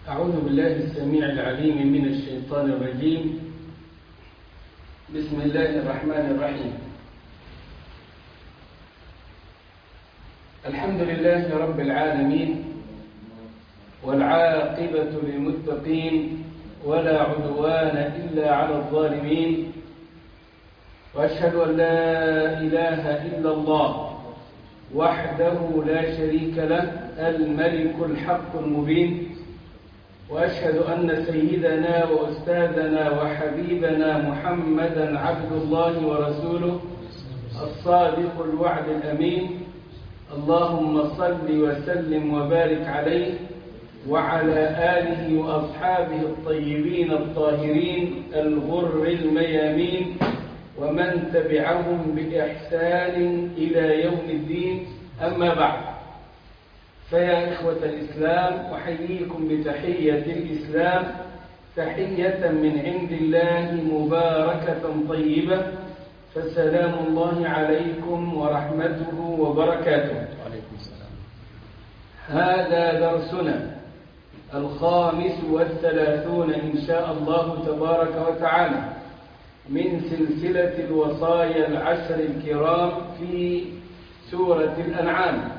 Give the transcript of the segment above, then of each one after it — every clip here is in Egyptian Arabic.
أعوذ بالله السميع العليم من الشيطان الرجيم بسم الله الرحمن الرحيم الحمد لله رب العالمين والعاقبة للمتقين ولا عدوان إلا على الظالمين وأشهد أن لا إله إلا الله وحده لا شريك له الملك الحق المبين وأشهد أن سيدنا وأستاذنا وحبيبنا محمدا عبد الله ورسوله الصادق الوعد الأمين اللهم صل وسلم وبارك عليه وعلى آله وأصحابه الطيبين الطاهرين الغر الميامين ومن تبعهم بإحسان إلى يوم الدين أما بعد فيا إخوة الإسلام أحييكم بتحية الإسلام تحية من عند الله مباركة طيبة فسلام الله عليكم ورحمته وبركاته وعليكم السلام هذا درسنا الخامس والثلاثون إن شاء الله تبارك وتعالى من سلسلة الوصايا العشر الكرام في سورة الأنعام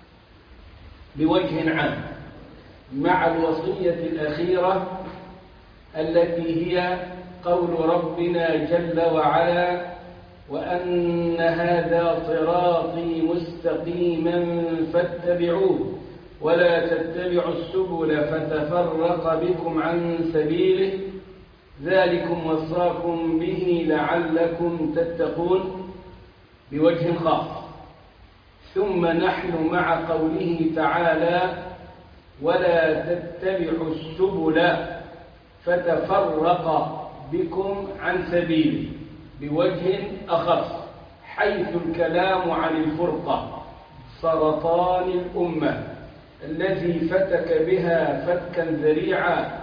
بوجه عام مع الوصية الأخيرة التي هي قول ربنا جل وعلا وأن هذا صراطي مستقيما فاتبعوه ولا تتبعوا السبل فتفرق بكم عن سبيله ذلكم وصاكم به لعلكم تتقون بوجه خاص ثم نحن مع قوله تعالى ولا تتبعوا السبل فتفرق بكم عن سبيله بوجه أخص حيث الكلام عن الفرقة سرطان الأمة الذي فتك بها فتكا ذريعا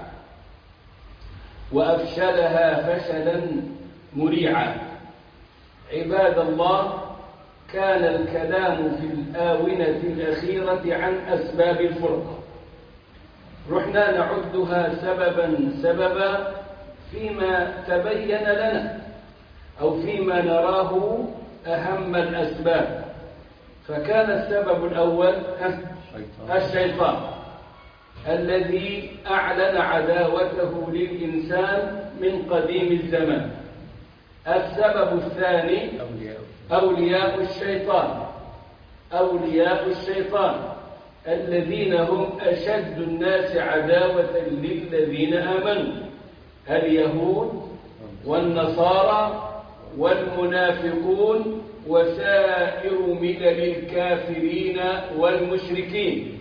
وأفشلها فشلا مريعا عباد الله كان الكلام في الآونة الأخيرة عن أسباب الفرقة رحنا نعدها سببا سببا فيما تبين لنا أو فيما نراه أهم الأسباب فكان السبب الأول الشيطان الذي أعلن عداوته للإنسان من قديم الزمان السبب الثاني أولياء الشيطان أولياء الشيطان الذين هم أشد الناس عداوة للذين آمنوا اليهود والنصارى والمنافقون وسائر ملل الكافرين والمشركين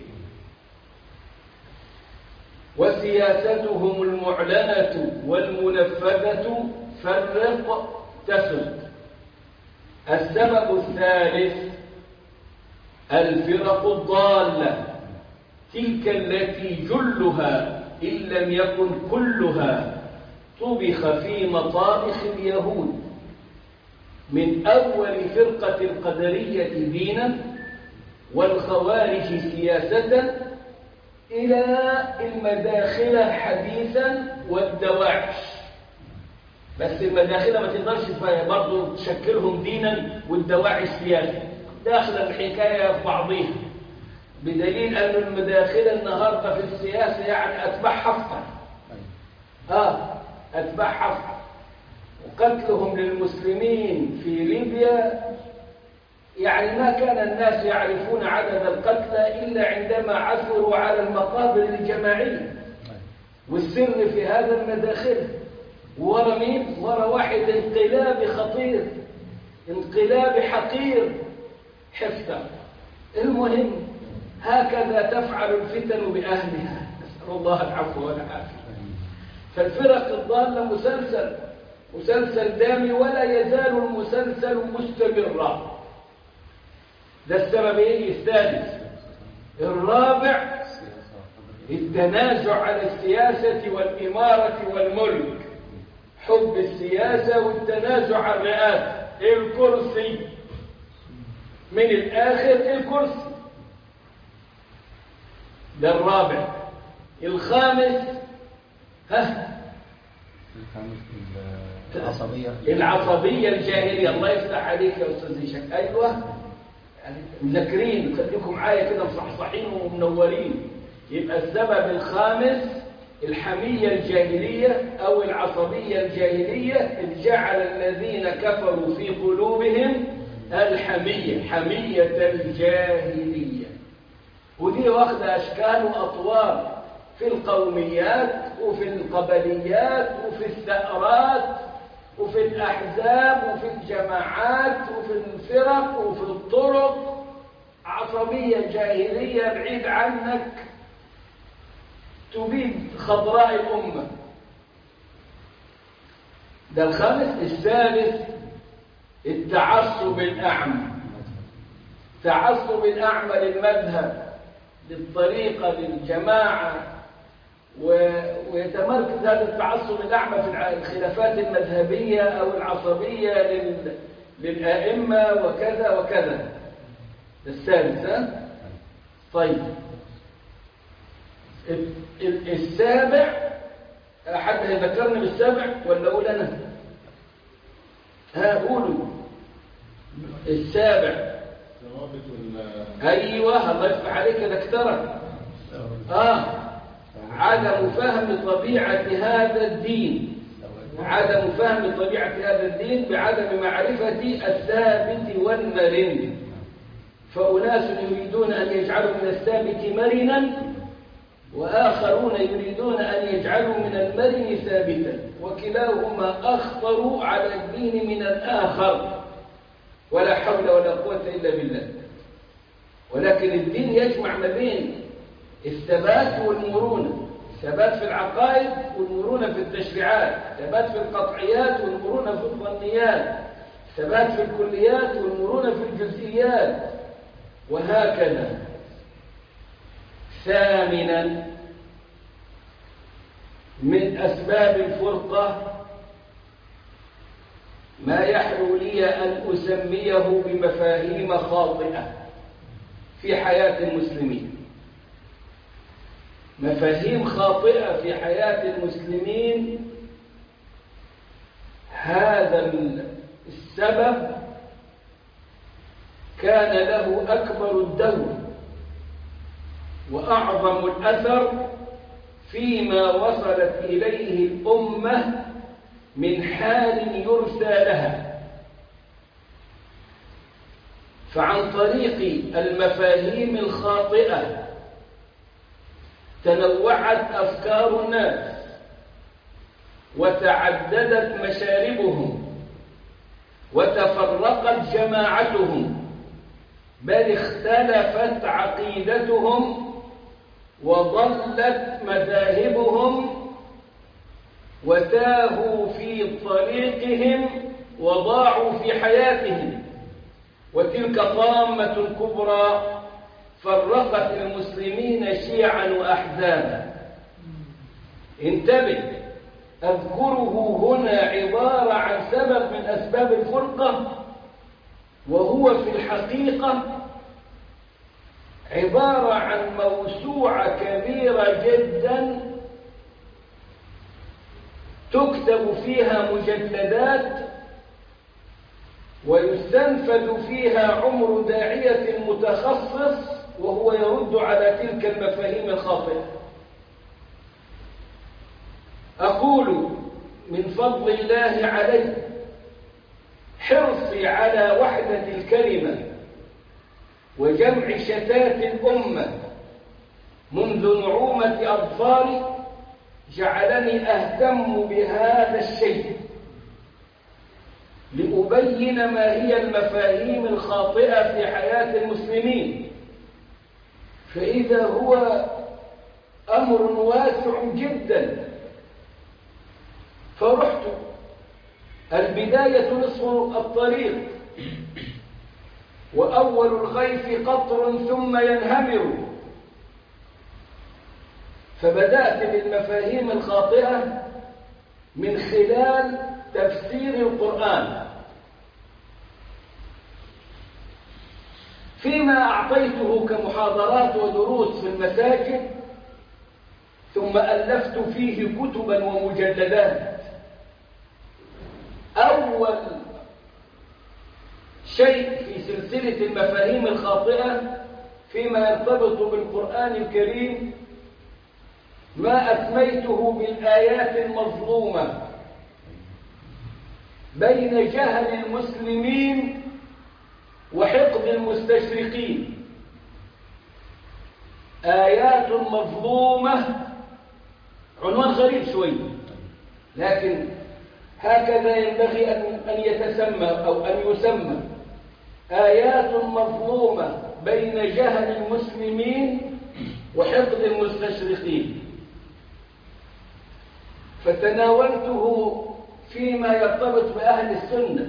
وسياستهم المعلنة والمنفذة فرق تسد السبب الثالث الفرق الضالة تلك التي جلها إن لم يكن كلها طبخ في مطابخ اليهود من أول فرقة القدرية دينا والخوارج سياسة إلى المداخلة حديثا والدواعش بس المداخلة ما تقدرش برضه تشكلهم دينا والدواعش سياسة داخل الحكاية في بعضها بدليل أن المداخلة النهاردة في السياسة يعني أتباع حفتر آه أتباع حفتر وقتلهم للمسلمين في ليبيا يعني ما كان الناس يعرفون عدد القتلى إلا عندما عثروا على المقابر الجماعية والسر في هذا المداخل ورا مين؟ ورا واحد انقلاب خطير انقلاب حقير حفتر المهم هكذا تفعل الفتن بأهلها نسأل الله العفو والعافية فالفرق الضالة مسلسل مسلسل دامي ولا يزال المسلسل مستمرا ده السبب ايه الثالث الرابع التنازع عن السياسة والإمارة والملك حب السياسة والتنازع عن الرئاسة الكرسي من الآخر الكرسي ده الرابع الخامس ها العصبية العصبية الجاهلية الله يفتح عليك يا أستاذ هشام أيوة يعني مذاكرين خليكم معايا كده مصحصحين ومنورين يبقى السبب الخامس الحمية الجاهلية أو العصبية الجاهلية إذ جعل الذين كفروا في قلوبهم الحمية حمية الجاهلية ودي واخدة أشكال وأطوار في القوميات وفي القبليات وفي الثأرات وفي الأحزاب وفي الجماعات وفي الفرق وفي الطرق عصبية جاهلية بعيد عنك تبيد خضراء الأمة ده الخامس الثالث التعصب الأعمى تعصب الأعمى للمذهب للطريقة للجماعة ويتمركز هذا التعصب الأعمى في الخلافات المذهبية أو العصبية لل... للآئمة وكذا وكذا الثالث ها؟ طيب السابع أحد يذكرني بالسابع ولا أقول أنا ها قولوا السابع أيوة الله يفتح عليك ذكرك آه عدم فهم طبيعة هذا الدين عدم فهم طبيعة هذا الدين بعدم معرفة الثابت والمرن فأناس يريدون أن يجعلوا من الثابت مرنا وآخرون يريدون أن يجعلوا من المرن ثابتا وكلاهما أخطر على الدين من الآخر ولا حول ولا قوة إلا بالله ولكن الدين يجمع ما بين الثبات والمرونة ثبات في العقائد والمرونة في التشريعات ثبات في القطعيات والمرونة في الظنيات ثبات في الكليات والمرونة في الجزئيات وهكذا ثامنا من أسباب الفرقة ما يحلو لي أن أسميه بمفاهيم خاطئة في حياة المسلمين مفاهيم خاطئة في حياة المسلمين هذا السبب كان له أكبر الدور وأعظم الأثر فيما وصلت إليه الأمة من حال يرثى لها فعن طريق المفاهيم الخاطئة تنوعت أفكار الناس وتعددت مشاربهم وتفرقت جماعتهم بل اختلفت عقيدتهم وضلت مذاهبهم وتاهوا في طريقهم وضاعوا في حياتهم وتلك طامة كبرى فرقت المسلمين شيعا وأحزابا انتبه أذكره هنا عبارة عن سبب من أسباب الفرقة وهو في الحقيقة عبارة عن موسوعة كبيرة جدا تكتب فيها مجلدات ويستنفذ فيها عمر داعية متخصص وهو يرد على تلك المفاهيم الخاطئة أقول من فضل الله علي حرصي على وحدة الكلمة وجمع شتات الأمة منذ نعومة أظفاري جعلني أهتم بهذا الشيء لأبين ما هي المفاهيم الخاطئة في حياة المسلمين فإذا هو أمر واسع جدا فرحت البداية نصف الطريق وأول الغيث قطر ثم ينهمر فبدأت بالمفاهيم الخاطئة من خلال تفسير القرآن فيما أعطيته كمحاضرات ودروس في المساجد ثم ألفت فيه كتبا ومجلدات أول شيء في سلسلة المفاهيم الخاطئة فيما يرتبط بالقرآن الكريم ما أسميته بالآيات المظلومة بين جهل المسلمين وحقد المستشرقين آيات مظلومة عنوان غريب شوي لكن هكذا ينبغي أن يتسمى أو أن يسمى آيات مظلومة بين جهل المسلمين وحقد المستشرقين فتناولته فيما يرتبط بأهل السنة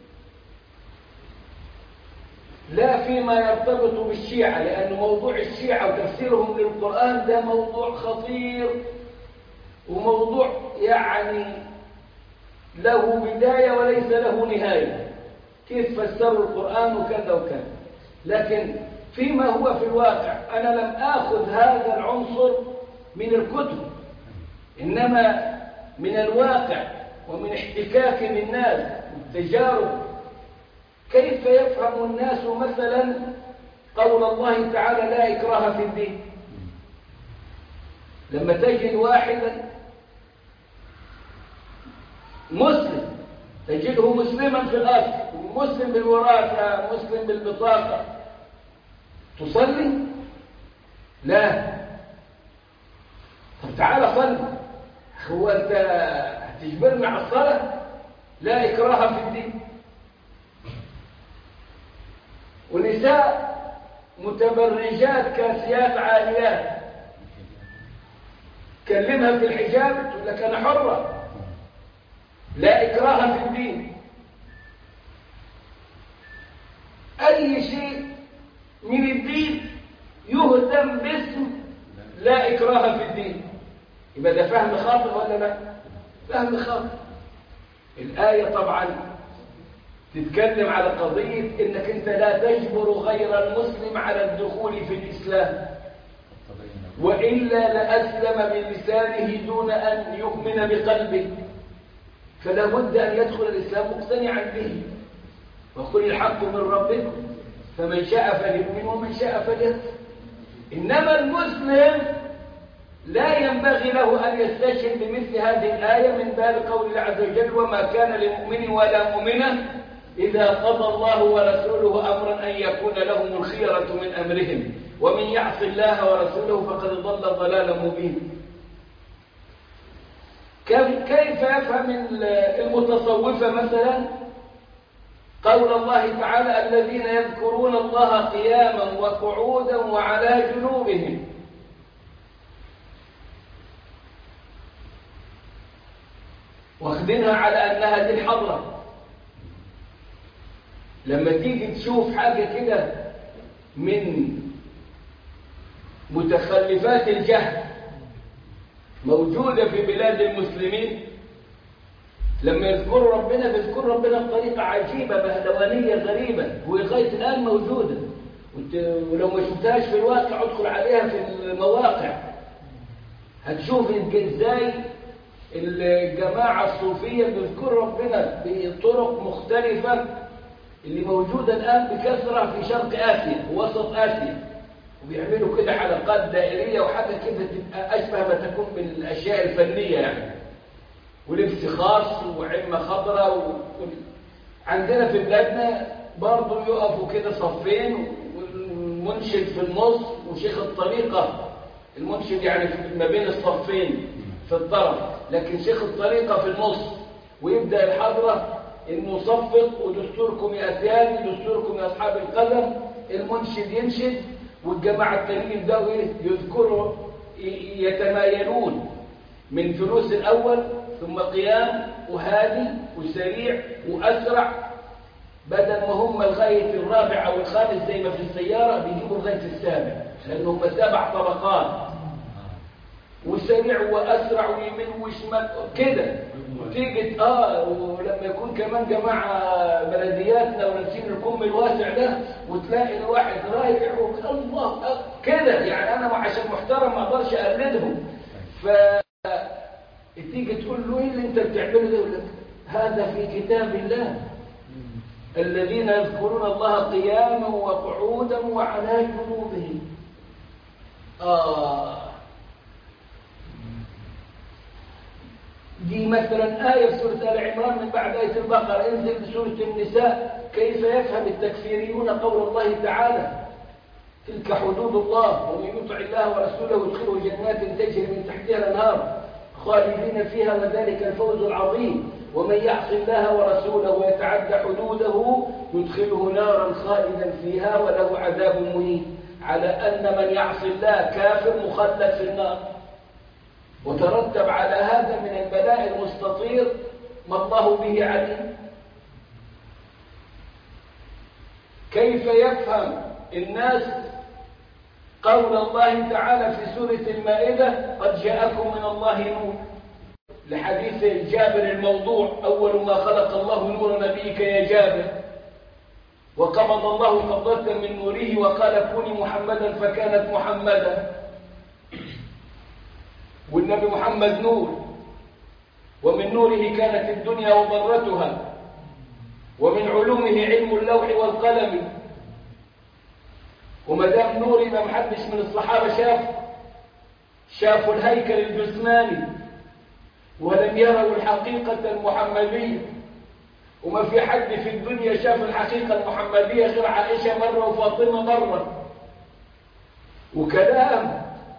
لا فيما يرتبط بالشيعة لأن موضوع الشيعة وتفسيرهم للقرآن ده موضوع خطير وموضوع يعني له بداية وليس له نهاية كيف فسروا القرآن وكذا وكذا لكن فيما هو في الواقع أنا لم آخذ هذا العنصر من الكتب إنما من الواقع ومن احتكاك بالناس والتجارب كيف يفهم الناس مثلا قول الله تعالى لا إكراه في الدين لما تجد واحدا مسلم تجده مسلما في الأصل مسلم بالوراثة مسلم بالبطاقة تصلي لا طب تعالى صلي هو أنت هتجبرني على الصلاة لا إكراه في الدين ونساء متبرجات كاسيات عاليات كلمها في الحجاب تقول لك أنا حرة لا إكراه في الدين أي شيء من الدين يهتم باسم لا إكراه في الدين يبقى ده فهم خاطئ ولا لا فهم خاطئ الآية طبعا تتكلم على قضية انك انت لا تجبر غير المسلم على الدخول في الإسلام وإلا لأسلم بلسانه دون أن يؤمن بقلبه فلا بد أن يدخل الإسلام مقتنعا به وقل الحق من ربكم فمن شاء فليؤمن ومن شاء فليكفر إنما المسلم لا ينبغي له أن يستشهد بمثل هذه الآية من باب قول الله عز وجل وما كان لمؤمن ولا مؤمنة إذا قضى الله ورسوله أمرا أن يكون لهم الخيرة من أمرهم ومن يعص الله ورسوله فقد ضل ضلالا مبينا كيف يفهم المتصوفة مثلا قول الله تعالى الذين يذكرون الله قياما وقعودا وعلى جنوبهم واخدينها على أنها دي الحضرة لما تيجي تشوف حاجة كده من متخلفات الجهل موجودة في بلاد المسلمين لما يذكروا ربنا بيذكروا ربنا بطريقة عجيبة بهلوانية غريبة ولغاية الآن موجودة ولو ما شفتهاش في الواقع ادخل عليها في المواقع هتشوف ازاي الجماعة الصوفية بيذكروا ربنا بطرق مختلفة اللي موجودة الآن بكثرة في شرق آسيا ووسط آسيا وبيعملوا كده حلقات دائرية وحاجة كده تبقى أشبه ما تكون بالأشياء الفنية يعني ولبس خاص وعمة خضراء و... عندنا في بلادنا برضه يقفوا كده صفين والمنشد في النص وشيخ الطريقة المنشد يعني ما بين الصفين في الطرف لكن شيخ الطريقة في النص ويبدأ الحضرة المصفق ودستوركم يا أتياني دستوركم يا أصحاب القدم المنشد ينشد والجماعة التانيين يبدأوا يذكروا يتمايلون من جلوس الأول ثم قيام وهادي وسريع وأسرع بدل ما هم لغاية الرابع أو الخامس زي ما في السيارة بيجيبوا لغاية السابع لأنهم سبع طبقات وسريع وأسرع ويمين وشمال كده وتيجي اه ولما يكون كمان جماعة بلدياتنا ولابسين الكم الواسع ده وتلاقي الواحد رايح الله كده يعني أنا عشان محترم ما أقدرش أقلدهم فتيجي تقول له ايه اللي انت بتعمله ده يقول لك هذا في كتاب الله الذين يذكرون الله قياما وقعودا وعلى جنوبهم آه دي مثلا آية في سورة آل عمران من بعد آية البقرة انزل في سورة النساء كيف يفهم التكفيريون قول الله تعالى تلك حدود الله ومن يطع الله ورسوله يدخله جنات تجري من تحتها الانهار خالدين فيها وذلك الفوز العظيم ومن يعص الله ورسوله ويتعدى حدوده يدخله نارا خالدا فيها وله عذاب مهين على أن من يعصي الله كافر مخلد في النار وترتب على هذا من البلاء المستطير ما الله به عليم كيف يفهم الناس قول الله تعالى في سورة المائدة قد جاءكم من الله نور لحديث جابر الموضوع أول ما خلق الله نور نبيك يا جابر وقبض الله قبضة من نوره وقال كوني محمدا فكانت محمدا والنبي محمد نور ومن نوره كانت الدنيا وضرتها ومن علومه علم اللوح والقلم وما دام نور يبقى محدش من الصحابه شاف شافوا الهيكل الجسماني ولم يروا الحقيقه المحمديه وما في حد في الدنيا شاف الحقيقه المحمديه غير عائشه مره وفاطمه مره وكلام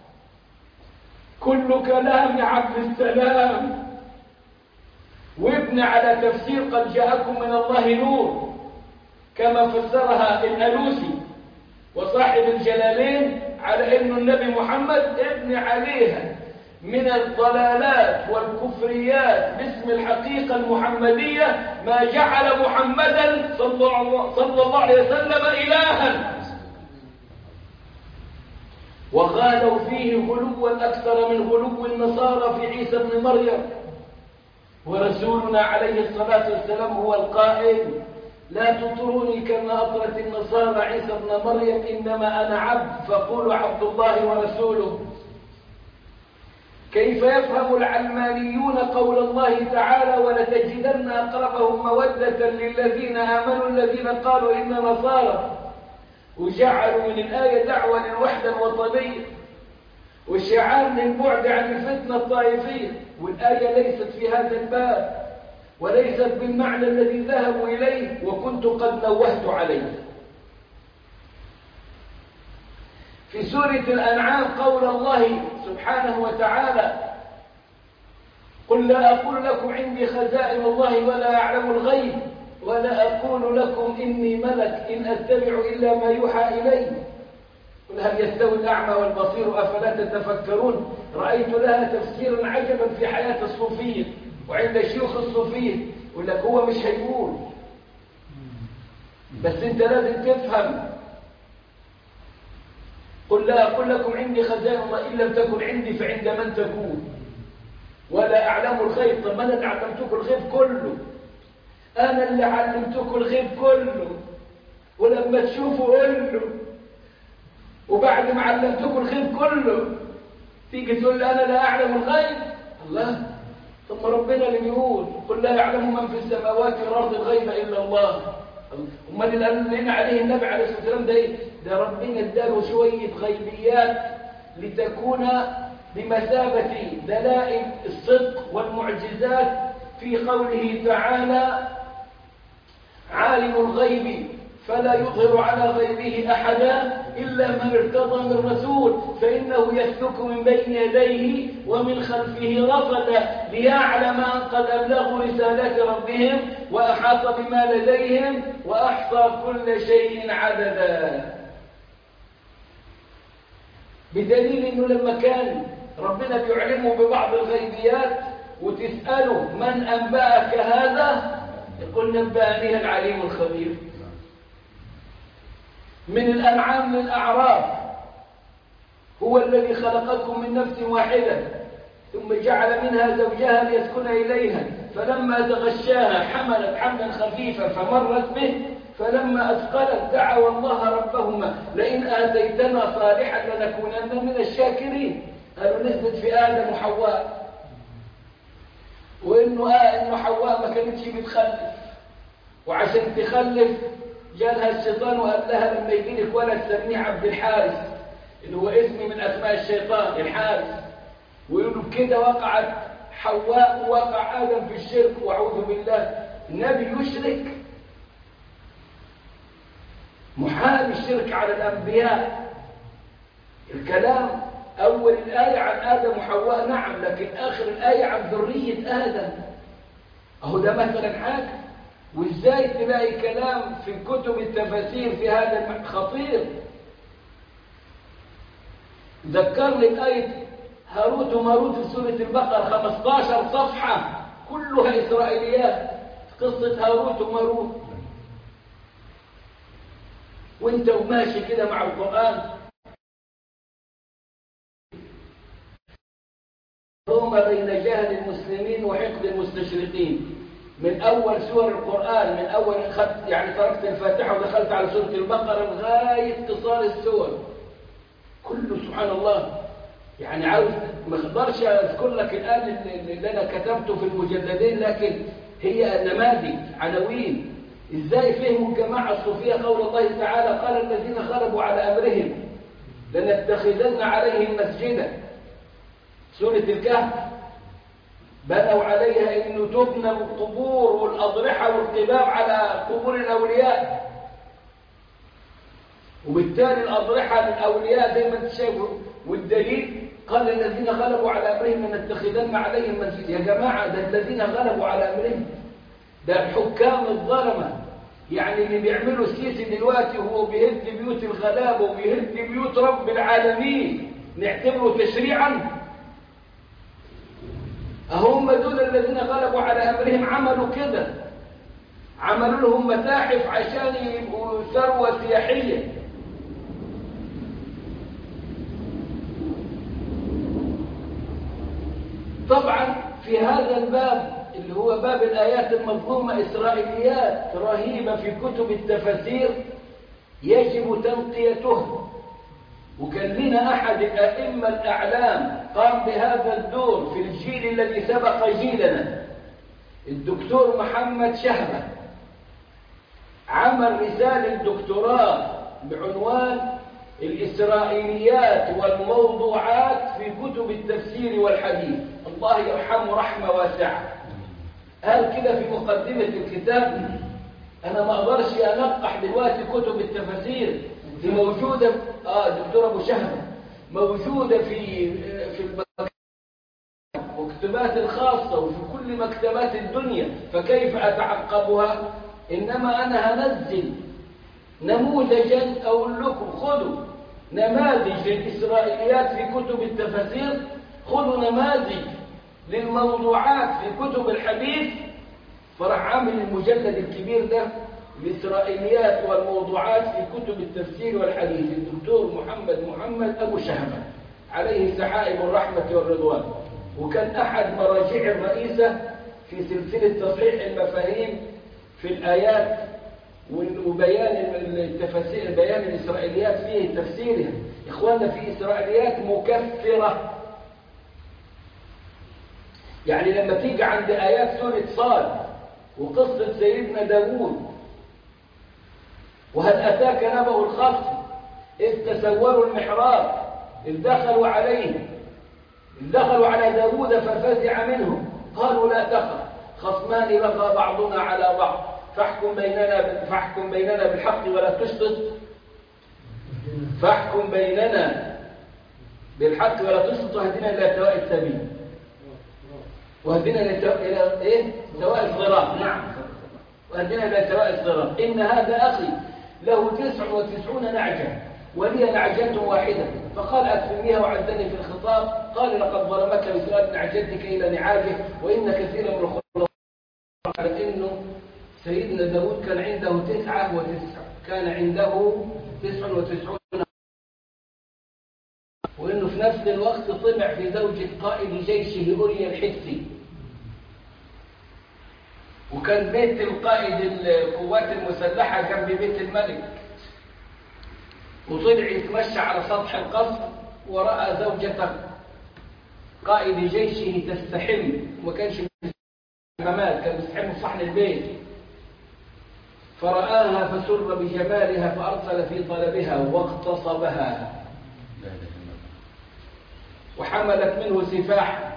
كل كلام عبد السلام وابن على تفسير قد جاءكم من الله نور كما فسرها الألوسي وصاحب الجلالين على أن النبي محمد ابن عليها من الضلالات والكفريات باسم الحقيقة المحمدية ما جعل محمدا صلى الله عليه وسلم إلها وغالوا فيه غلوا أكثر من غلو النصارى في عيسى بن مريم ورسولنا عليه الصلاة والسلام هو القائل لا تطروني كما أطرت النصارى عيسى بن مريم إنما أنا عبد فقولوا عبد الله ورسوله كيف يفهم العلمانيون قول الله تعالى ولتجدن أقربهم مودة للذين آمنوا الذين قالوا إن نصارى وجعلوا من الآية دعوة للوحدة الوطنية والشعار للبعد عن الفتنة الطائفية والآية ليست في هذا الباب وليست بالمعنى الذي ذهبوا إليه وكنت قد نوهت عليه في سورة الأنعام قول الله سبحانه وتعالى قل لا أقول لكم عندي خزائن الله ولا أعلم الغيب ولا أقول لكم إني ملك إن أتبع إلا ما يوحى إلي قل هل يستوي الأعمى والبصير أفلا تتفكرون رأيت لها تفسيرا عجبا في حياة الصوفية وعند شيوخ الصوفية يقول لك هو مش هيقول بس انت لازم تفهم قل لا أقول لكم عندي خزائن الله إن لم تكن عندي فعند من تكون ولا أعلم الغيب طب أنا اللي علمتكم الغيب كله أنا اللي علمتكم الغيب كله ولما تشوفوا قولوا وبعد ما علمتكم الغيب كله تيجي تقول لي أنا لا أعلم الغيب الله ثم ربنا اللي بيقول قل لا يعلم من في السماوات والأرض الغيب إلا الله امال اللي قال لنا عليه النبي عليه الصلاه والسلام ده ايه ده ربنا اداله شويه غيبيات لتكون بمثابه دلائل الصدق والمعجزات في قوله تعالى عالم الغيب فلا يظهر على غيبه احدا الا من ارتضى من رسول فانه يسلك من بين يديه ومن خلفه رصدا ليعلم ان قد ابلغوا رسالات ربهم واحاط بما لديهم واحصى كل شيء عددا بدليل انه لما كان ربنا بيعلمه ببعض الغيبيات وتساله من انباك هذا يقول نبأني العليم الخبير من الأنعام للأعراف هو الذي خلقكم من نفس واحدة ثم جعل منها زوجها ليسكن إليها فلما تغشاها حملت حملا خفيفا فمرت به فلما أثقلت دعوا الله ربهما لئن آتيتنا صالحا لنكونن من الشاكرين قالوا نزلت في آدم وحواء وإنه آه إنه حواء ما كانتش بتخلف وعشان تخلف جالها الشيطان وقال لها لما يجي لك ولد سميه عبد الحارث اللي هو اسم من أسماء الشيطان الحارث ويقولوا كده وقعت حواء ووقع آدم في الشرك وأعوذ بالله النبي يشرك محال الشرك على الأنبياء الكلام أول الآية عن آدم وحواء نعم لكن آخر الآية عن ذرية آدم أهو ده مثلا حاجة وإزاي تلاقي كلام في كتب التفاسير في هذا خطير ذكرني آية هاروت وماروت في سورة البقرة 15 صفحة كلها إسرائيليات قصة هاروت وماروت وانت وماشي كده مع القرآن هما بين جهل المسلمين وحقد المستشرقين من أول سور القرآن من أول خدت يعني تركت الفاتحة ودخلت على سورة البقرة لغاية اتصال السور كله سبحان الله يعني عاوز ما اقدرش اذكر لك الان اللي انا كتبته في المجلدين لكن هي نماذج عناوين ازاي فهموا الجماعه الصوفيه قول الله تعالى قال الذين غلبوا على امرهم لنتخذن عليهم مسجدا سوره الكهف بنوا عليها انه تبنى القبور والاضرحه والقباب على قبور الاولياء وبالتالي الاضرحه للاولياء زي ما انت شايفه والدليل قال الذين غلبوا على امرهم لنتخذن عليهم مسجد يا جماعه ده الذين غلبوا على امرهم ده الحكام الظلمه يعني اللي بيعملوا السيسي دلوقتي هو بيهد بيوت الغلابه وبيهد بيوت رب العالمين نعتبره تشريعا هم دول الذين غلبوا على امرهم عملوا كده عملوا لهم متاحف عشان يبقوا ثروه سياحيه طبعا في هذا الباب اللي هو باب الآيات المظلومة إسرائيليات رهيبة في كتب التفاسير يجب تنقيتها وكان لنا أحد الأئمة الأعلام قام بهذا الدور في الجيل الذي سبق جيلنا الدكتور محمد شهبة عمل رسالة دكتوراه بعنوان الإسرائيليات والموضوعات في كتب التفسير والحديث الله يرحمه رحمة واسعة قال كده في مقدمة الكتاب أنا ما أقدرش أنقح دلوقتي كتب التفاسير دي موجودة آه دكتور أبو شهبة موجودة في في المكتبات الخاصة وفي كل مكتبات الدنيا فكيف أتعقبها إنما أنا هنزل نموذجا أقول لكم خذوا نماذج للإسرائيليات في كتب التفاسير خذوا نماذج للموضوعات في كتب الحديث فراح عامل المجلد الكبير ده الإسرائيليات والموضوعات في كتب التفسير والحديث الدكتور محمد محمد أبو شهبة عليه سحائب الرحمة والرضوان وكان أحد مراجع الرئيسة في سلسلة تصحيح المفاهيم في الآيات وبيان التفاسير بيان الإسرائيليات فيه تفسيرها إخواننا في إسرائيليات مكفرة يعني لما تيجي عند آيات سورة صاد وقصة سيدنا داوود وهل أتاك نبأ الخصم إذ تسوروا المحراب إذ دخلوا عليه إذ دخلوا على داوود ففزع منهم قالوا لا تخف خصمان بغى بعضنا على بعض فاحكم بيننا فاحكم بيننا بالحق ولا تشطط فاحكم بيننا بالحق ولا تشطط واهدنا الى سواء السبيل واهدنا الى ايه سواء الصراط نعم واهدنا الى سواء الصراط ان هذا اخي له تسع وتسعون نعجه ولي نعجة واحدة فقال أكفنيها وعزني في الخطاب قال لقد ظلمك بسؤال نعجتك إلى نعاجه وإن كثيرا من الخلق على إنه سيدنا داود كان عنده تسعة وتسعة كان عنده تسع وتسعون وإنه في نفس الوقت طمع في زوجة قائد جيشه أوريا الحسي وكان بيت القائد القوات المسلحة جنب بيت الملك وطلع يتمشى على سطح القصر ورأى زوجته قائد جيشه تستحم وما كانش حمامات كان بيستحم في صحن البيت فرآها فسر بجمالها فأرسل في طلبها واغتصبها وحملت منه سفاحا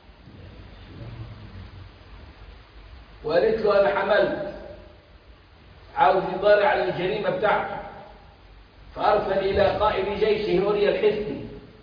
وقالت له أنا حملت عاوز يضارع على الجريمة بتاعته فأرسل إلى قائد جيشه أوريا الحسني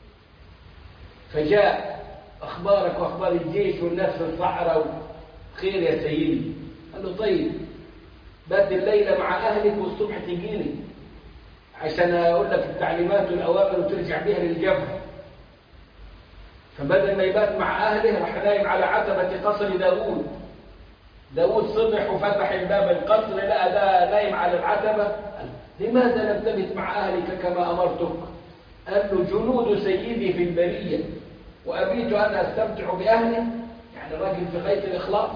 فجاء أخبارك وأخبار الجيش والناس في الصحراء خير يا سيدي قال له طيب بات الليلة مع أهلك والصبح تجيني عشان أقول لك التعليمات والأوامر وترجع بيها للجبهة فبدل ما يبات مع أهله راح نايم على عتبة قصر داوود داوود صبح وفتح الباب القصر لقى ده نايم على العتبة لماذا لم تبت مع أهلك كما أمرتك قال له جنود سيدي في البرية وأبيت أن أستمتع بأهلي يعني الراجل في غاية الإخلاص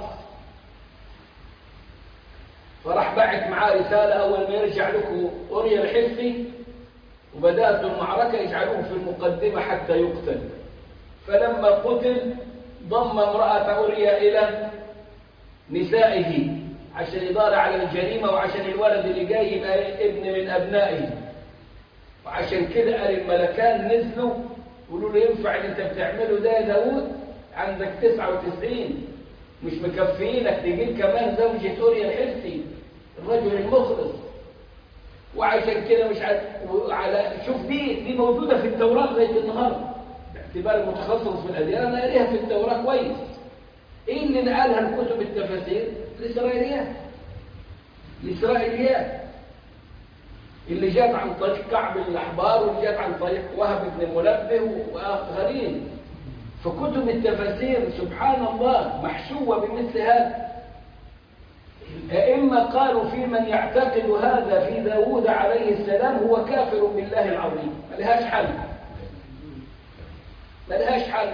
فراح بعت معاه رسالة أول ما يرجع لكم أوريا الحسي وبدأت المعركة يجعلوه في المقدمة حتى يقتل فلما قتل ضم امرأة أوريا إلى نسائه عشان يدار على الجريمة وعشان الولد اللي جاي يبقى ابن من أبنائه وعشان كده قال الملكان نزلوا قولوا له ينفع اللي انت بتعمله ده يا داوود عندك 99 مش مكفيينك تجيب كمان زوجة أوريا الحسي الرجل المخلص وعشان كده مش عارف على شوف دي دي موجودة في التوراة لغاية النهارده باعتبار المتخصص في الأديان أنا قاريها في التوراة كويس ايه اللي نقلها الكتب التفاسير الإسرائيليات الإسرائيليات اللي جات عن طريق كعب الأحبار واللي جات عن طريق وهب بن المنبه وآخرين فكتب التفاسير سبحان الله محشوة بمثل هذا الأئمة قالوا في من يعتقد هذا في داود عليه السلام هو كافر بالله العظيم ما لهاش حل ما لهاش حل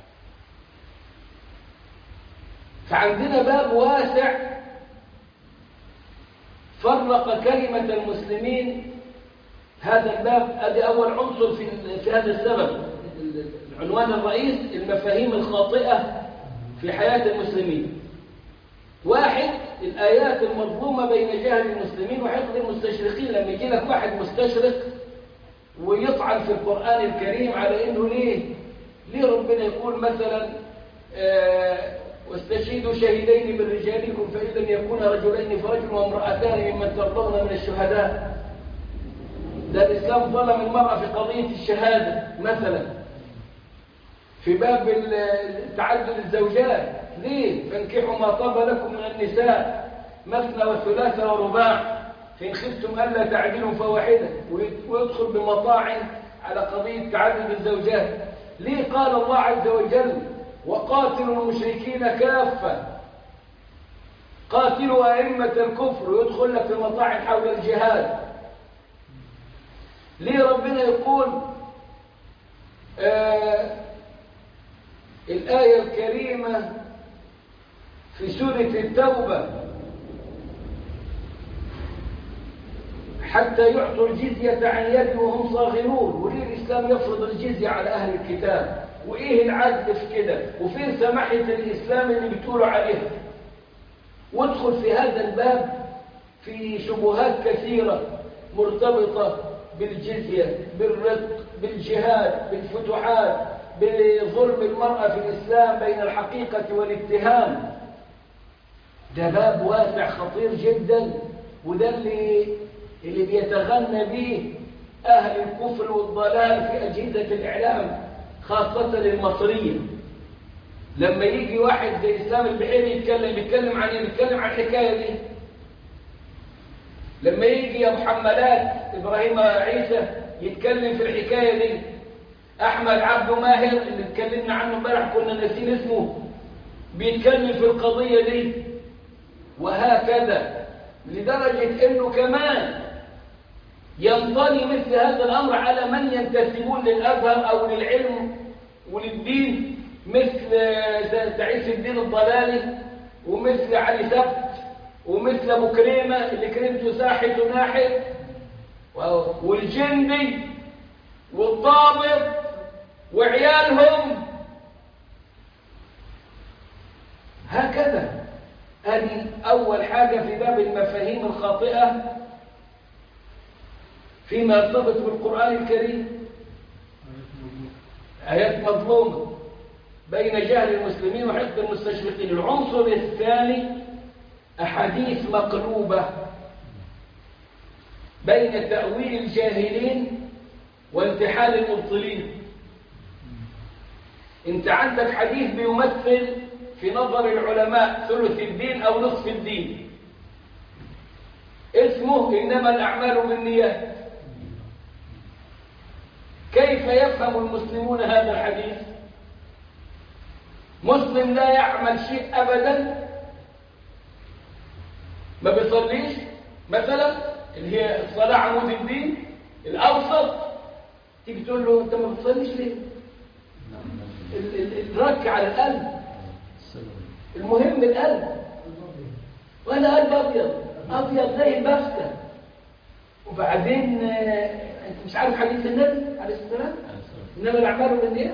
فعندنا باب واسع فرق كلمة المسلمين هذا الباب ادي أول عنصر في, في هذا السبب العنوان الرئيس المفاهيم الخاطئة في حياة المسلمين واحد الآيات المظلومة بين جهل المسلمين وحقد المستشرقين لما يجي لك واحد مستشرق ويطعن في القرآن الكريم على إنه ليه ليه ربنا يقول مثلا آه واستشهدوا شهيدين من رجالكم فإن لم يكونا رجلين فرجل وامرأتان ممن ترضون من الشهداء ده الإسلام ظلم المرأة في قضية الشهادة مثلا في باب تعدد الزوجات ليه فانكحوا ما طاب لكم من النساء مثنى وثلاث ورباع فإن خفتم ألا تعدلوا فواحدة ويدخل بمطاعن على قضية تعدد الزوجات ليه قال الله عز وجل وقاتلوا المشركين كافة قاتلوا أئمة الكفر ويدخل لك في مطاعن حول الجهاد ليه ربنا يقول آه الآية الكريمة في سورة التوبة حتى يعطوا الجزية عن يد وهم صاغرون وليه الإسلام يفرض الجزية على أهل الكتاب وإيه العدل في كده وفين سماحة الإسلام اللي بتقولوا عليها وادخل في هذا الباب في شبهات كثيرة مرتبطة بالجزية بالرق بالجهاد بالفتوحات بظلم المرأة في الإسلام بين الحقيقة والاتهام ده باب واسع خطير جدا وده اللي اللي بيتغنى به أهل الكفر والضلال في أجهزة الإعلام خاصة المصرية لما يجي واحد زي إسلام البحيري يتكلم يتكلم عن يتكلم عن الحكاية دي لما يجي يا محملات إبراهيم عيسى يتكلم في الحكاية دي أحمد عبد ماهر اللي اتكلمنا عنه امبارح كنا ناسين اسمه بيتكلم في القضية دي وهكذا لدرجة انه كمان ينطلي مثل هذا الامر على من ينتسبون للازهر او للعلم وللدين مثل تعيس الدين الضلالي ومثل علي سبت ومثل ابو كريمه اللي كريمته ساحت وناحت والجندي والضابط وعيالهم هكذا هذه أول حاجة في باب المفاهيم الخاطئة فيما يرتبط بالقرآن الكريم آيات مظلومة بين جهل المسلمين وحقد المستشرقين العنصر الثاني أحاديث مقلوبة بين تأويل الجاهلين وانتحال المبطلين انت عندك حديث بيمثل في نظر العلماء ثلث الدين أو نصف الدين اسمه إنما الأعمال بالنيات كيف يفهم المسلمون هذا الحديث مسلم لا يعمل شيء أبدا ما بيصليش مثلا اللي هي الصلاة عمود الدين الأوسط تيجي تقول له أنت ما بتصليش ليه الرك على القلب المهم القلب وانا قلب ابيض ابيض زي البفتة وبعدين انت مش عارف حديث النبي عليه الصلاه والسلام انما الاعمال بالنيات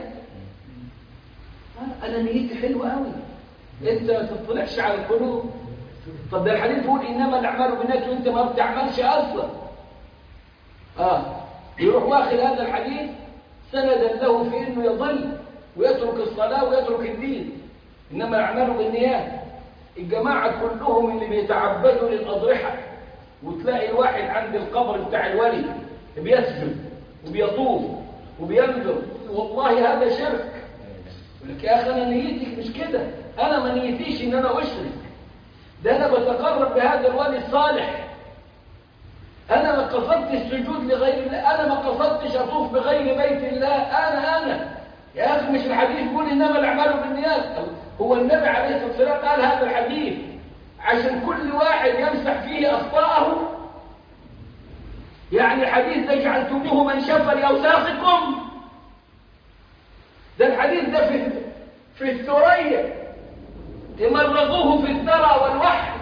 انا نيتي حلوه قوي انت ما تطلعش على القلوب طب ده الحديث بيقول انما الاعمال بالنيات وانت ما بتعملش اصلا اه يروح واخد هذا الحديث سندا له في انه يضل ويترك الصلاه ويترك الدين إنما الأعمال بالنيات الجماعة كلهم اللي بيتعبدوا للأضرحة وتلاقي الواحد عند القبر بتاع الولي بيسجد وبيطوف وبينذر والله هذا شرك يقول لك يا أخي أنا نيتي مش كده أنا ما نيتيش إن أنا أشرك ده أنا بتقرب بهذا الولي الصالح أنا ما قصدت السجود لغير الله أنا ما قصدتش أطوف بغير بيت الله أنا أنا يا أخي مش الحديث يقول إنما الأعمال بالنيات هو النبي عليه الصلاة والسلام قال هذا الحديث عشان كل واحد يمسح فيه أخطاءه يعني الحديث ده جعلتموه منشفا لأوساخكم ده الحديث ده في في الثريا تمرضوه في الثرى والوحي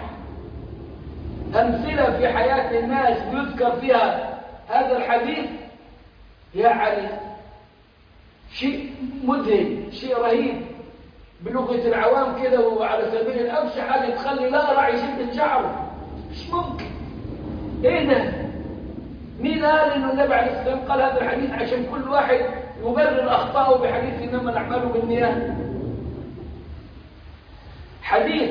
أمثلة في حياة الناس يذكر فيها هذا الحديث يعني شيء مذهل شيء رهيب بلغة العوام كده وعلى سبيل الأبشع حاجة تخلي الأقرع يشد شعره مش ممكن إيه ده؟ مين قال إنه النبي عليه الصلاة والسلام قال هذا الحديث عشان كل واحد يبرر أخطاءه بحديث إنما الأعمال بالنيات حديث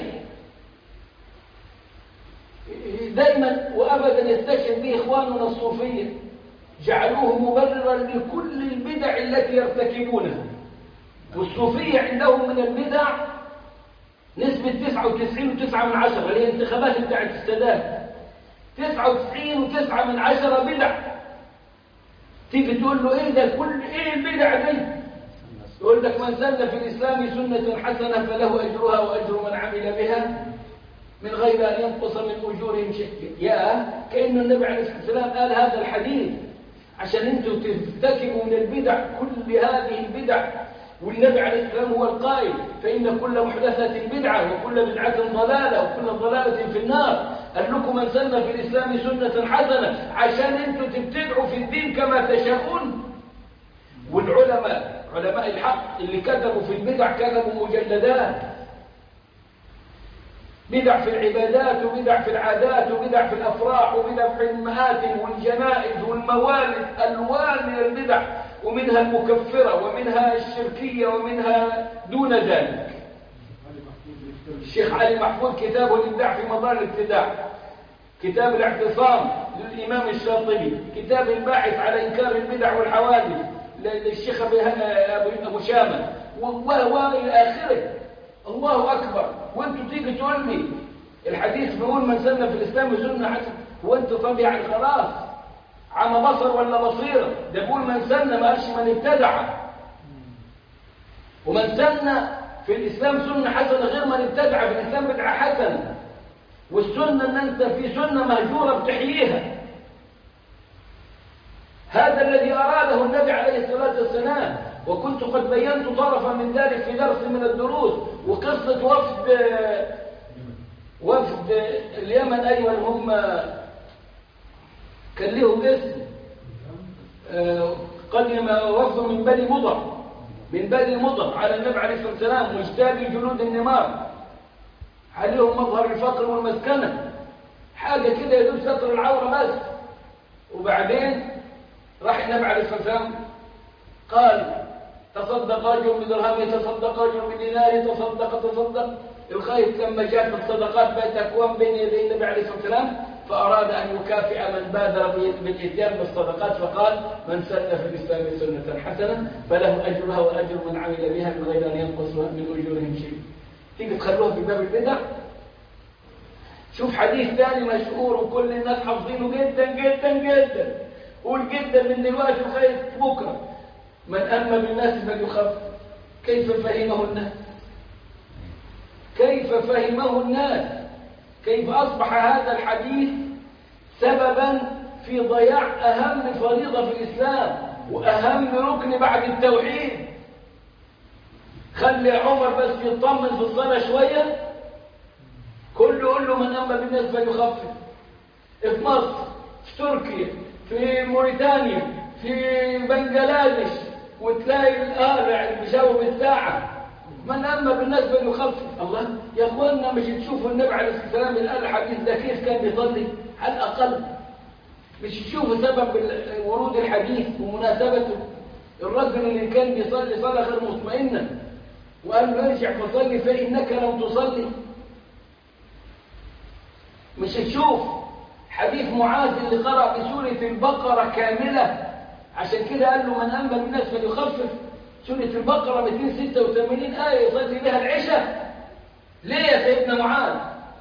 دايما وأبدا يستشهد به إخواننا الصوفية جعلوه مبررا لكل البدع التي يرتكبونها والصوفية عندهم من البدع نسبة 99 و9 من عشرة اللي هي الانتخابات بتاعت السادات 99 و9 من عشرة بدع تيجي تقول له ايه ده كل ايه البدع دي يقول لك من سن في الاسلام سنة حسنة فله اجرها واجر من عمل بها من غير ان ينقص من اجورهم شيء يا كأن النبي عليه الصلاة والسلام قال هذا الحديث عشان انتم ترتكبوا من البدع كل هذه البدع والنبي عليه السلام هو القائل فإن كل محدثة بدعة وكل بدعة ضلالة وكل ضلالة في النار قال لكم من سن في الإسلام سنة حسنة عشان انتم تبتدعوا في الدين كما تشاءون والعلماء علماء الحق اللي كتبوا في البدع كتبوا مجلدات بدع في العبادات وبدع في العادات وبدع في الأفراح وبدع في المآتم والجنائز والموالد ألوان من البدع ومنها المكفرة ومنها الشركية ومنها دون ذلك الشيخ علي محفوظ كتابه الإبداع في مدار الابتداع كتاب الاعتصام للإمام الشاطبي كتاب الباحث على إنكار البدع والحوادث للشيخ أبو شامة وإلى آخره الله أكبر وانتوا تيجي تقول لي الحديث بيقول من سن في الإسلام سنة حسن هو انت طب يعني خلاص عم بصر ولا بصيرة ده بيقول من سن ما قالش من ابتدع ومن سن في الإسلام سنة حسنة غير من ابتدع في الإسلام بدعة حسنة والسنة ان انت في سنة مهجورة بتحييها هذا الذي أراده النبي عليه الصلاة والسلام وكنت قد بينت طرفا من ذلك في درس من الدروس وقصة وفد وفد اليمن أيوة هم كان لهم اسم قدم وفد من بني مضر من بني مضر على النبي عليه الصلاة والسلام مجتابي جلود النمار عليهم مظهر الفقر والمسكنة حاجة كده يدوب ستر العورة بس وبعدين راح النبي عليه الصلاة والسلام قال تصدق رجل بدرهم تصدق رجل بدينار تصدق تصدق الخيط لما جاءت الصدقات بقت أكوام بين يدي النبي عليه الصلاة والسلام فأراد أن يكافئ من بادر بالإتيان بالصدقات فقال من سن في الإسلام سنة حسنة فله أجرها وأجر من عمل بها من غير أن ينقص من أجورهم شيء تيجي تخلوها في باب البدع شوف حديث ثاني مشهور وكل الناس حافظينه جدا جدا جدا قول جدا من دلوقتي لغايه بكره من أما بالناس فليخف كيف فهمه الناس كيف فهمه الناس كيف أصبح هذا الحديث سببا في ضياع أهم فريضة في الإسلام وأهم ركن بعد التوحيد خلي عمر بس يطمن في الصلاة شوية كله يقول له من أما بالناس فليخفف في مصر في تركيا في موريتانيا في بنجلاديش وتلاقي الآلع بجاوب الساعة من أما بالناس فليخفف الله يا أخوانا مش تشوفوا النبي عليه الصلاة والسلام الآن الحديث ده كيف كان بيصلي على الأقل مش تشوفوا سبب ورود الحديث ومناسبته الرجل اللي كان بيصلي صلاة غير مطمئنة وقال له ارجع فصلي فإنك لم تصلي مش تشوف حديث معاذ اللي قرأ بسورة البقرة كاملة عشان كده قال له من أما بالناس فليخفف سورة البقرة 286 آية يصلي بها العشاء ليه يا سيدنا معاذ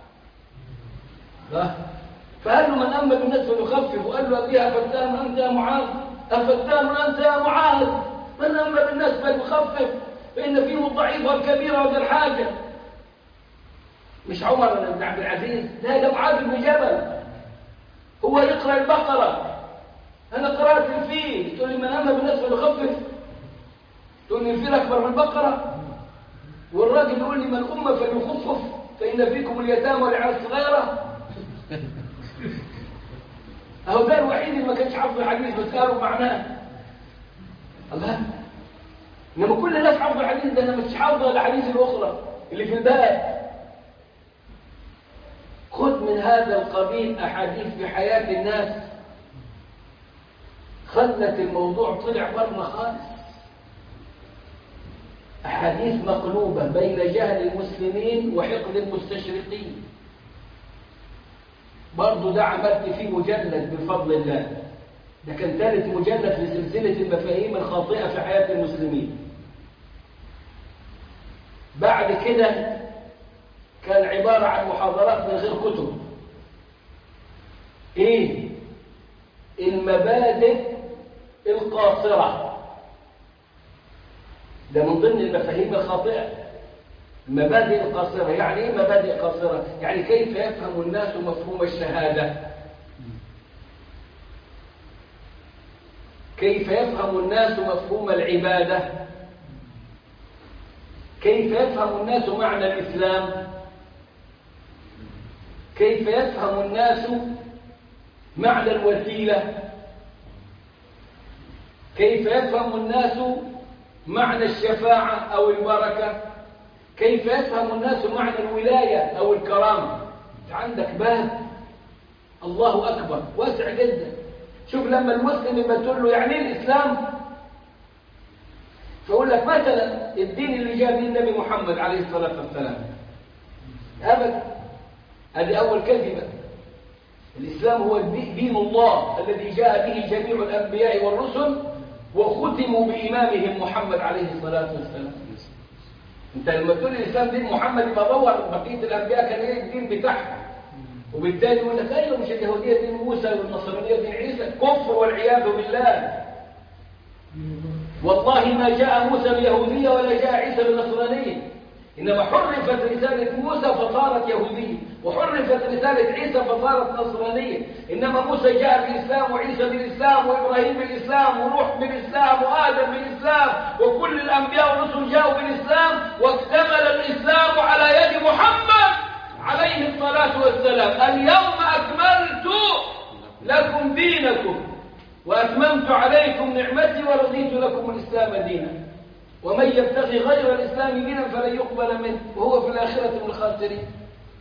فقال له من أما بالناس فليخفف وقال له أبيها فتان أنت يا معاذ أفتان أنت يا معاذ من أما بالناس فليخفف فإن فيهم الضعيف والكبير وذا الحاجة مش عمر بن عبد العزيز لا ده معاذ بن جبل هو يقرأ البقرة أنا قرأت الفيل تقول لي من أما بالناس فليخفف تقول لي الفيل أكبر من البقرة والراجل يقول لي من أمة فليخفف فإن فيكم اليتامى والعيال الصغيرة أهو ده الوحيد اللي ما كانش حافظ الحديث بس قالوا معناه الله إنما كل الناس حافظ الحديث ده أنا مش حافظ الأحاديث الأخرى اللي في الباب خذ من هذا القبيل أحاديث في حياة الناس خلت الموضوع طلع بره خالص أحاديث مقلوبة بين جهل المسلمين وحقد المستشرقين برضه ده عملت فيه مجلد بفضل الله ده كان ثالث مجلد لسلسلة المفاهيم الخاطئة في حياة المسلمين بعد كده كان عبارة عن محاضرات من غير كتب ايه المبادئ القاصرة ده من ضمن المفاهيم الخاطئة المبادئ القاصرة يعني ايه مبادئ قاصرة يعني كيف يفهم الناس مفهوم الشهادة كيف يفهم الناس مفهوم العبادة كيف يفهم الناس معنى الإسلام كيف يفهم الناس معنى الوسيلة كيف يفهم الناس معنى الشفاعة أو البركة كيف يفهم الناس معنى الولاية أو الكرامة عندك باب الله أكبر واسع جدا شوف لما المسلم لما تقول له يعني ايه الإسلام فيقول لك مثلا الدين اللي جاء به النبي محمد عليه الصلاة والسلام أبدا هذه أول كلمة الإسلام هو دين الله الذي جاء به جميع الأنبياء والرسل وختموا بإمامهم محمد عليه الصلاة والسلام انت لما تقول الإسلام دين محمد يبقى دور بقية الأنبياء كان ايه الدين بتاعهم وبالتالي يقول لك ايوه مش اليهودية دين موسى والنصرانية دين عيسى كفر والعياذ بالله والله ما جاء موسى باليهودية ولا جاء عيسى بالنصرانية إنما حرفت رسالة موسى فصارت يهودية وحرفت رسالة عيسى فصارت نصرانية إنما موسى جاء بالإسلام وعيسى بالإسلام وإبراهيم بالإسلام ونوح بالإسلام وآدم بالإسلام وكل الأنبياء والرسل جاءوا بالإسلام واكتمل الإسلام على يد محمد عليه الصلاة والسلام اليوم أكملت لكم دينكم وأتممت عليكم نعمتي ورضيت لكم الإسلام دينا ومن يبتغي غير الإسلام دينا فلن يقبل منه وهو في الآخرة من الخاسرين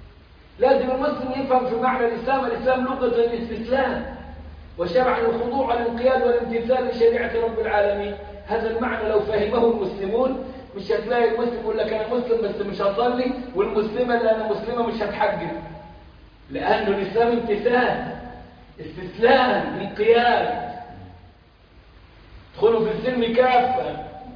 لازم المسلم يفهم في معنى الإسلام الإسلام لغة الاستسلام وشرعا الخضوع والانقياد والامتثال لشريعة رب العالمين هذا المعنى لو فهمه المسلمون مش هتلاقي المسلم يقول لك أنا مسلم بس مش هصلي والمسلمة اللي أنا مسلمة مش هتحجب لأنه الإسلام امتثال استسلام انقياد ادخلوا في السلم كافة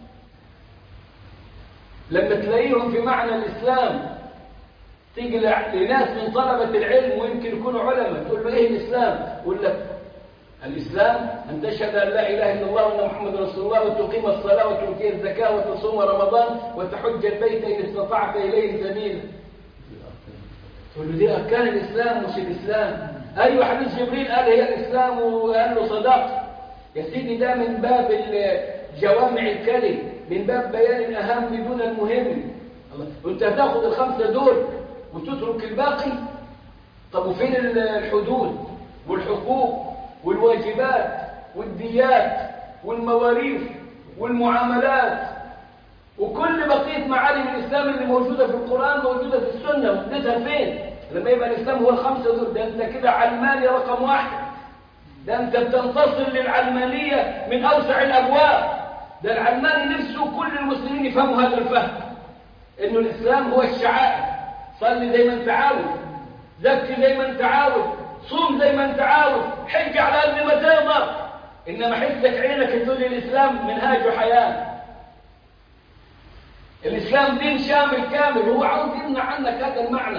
لما تلاقيهم في معنى الإسلام تيجي لناس من طلبة العلم ويمكن يكونوا علماء تقول له إيه الإسلام؟ يقول لك الإسلام أن تشهد أن لا إله إلا الله وأن محمد رسول الله وتقيم الصلاة وتؤتي الزكاة وتصوم رمضان وتحج البيت إن استطعت إليه سبيلا تقول له دي أركان الإسلام مش الإسلام أيوة حديث جبريل قال هي الإسلام وقال له صدقت يا سيدي ده من باب جوامع الكلم من باب بيان الأهم دون المهم وانت هتاخد الخمسة دول وتترك الباقي طب وفين الحدود والحقوق والواجبات والديات والمواريث والمعاملات وكل بقية معالم الإسلام اللي موجودة في القرآن موجودة في السنة وديتها فين لما يبقى الإسلام هو الخمسة دول ده أنت كده علماني رقم واحد ده أنت بتنتصر للعلمانية من أوسع الأبواب ده العلماني نفسه كل المسلمين يفهموا هذا الفهم إنه الإسلام هو الشعائر صلي زي ما أنت عاوز زكي زي ما أنت عاوز صوم زي ما أنت عاوز حج على قد ما تقدر إنما حسك عينك تقول الإسلام منهاج حياة الإسلام دين شامل كامل هو عاوز يمنع عنك هذا المعنى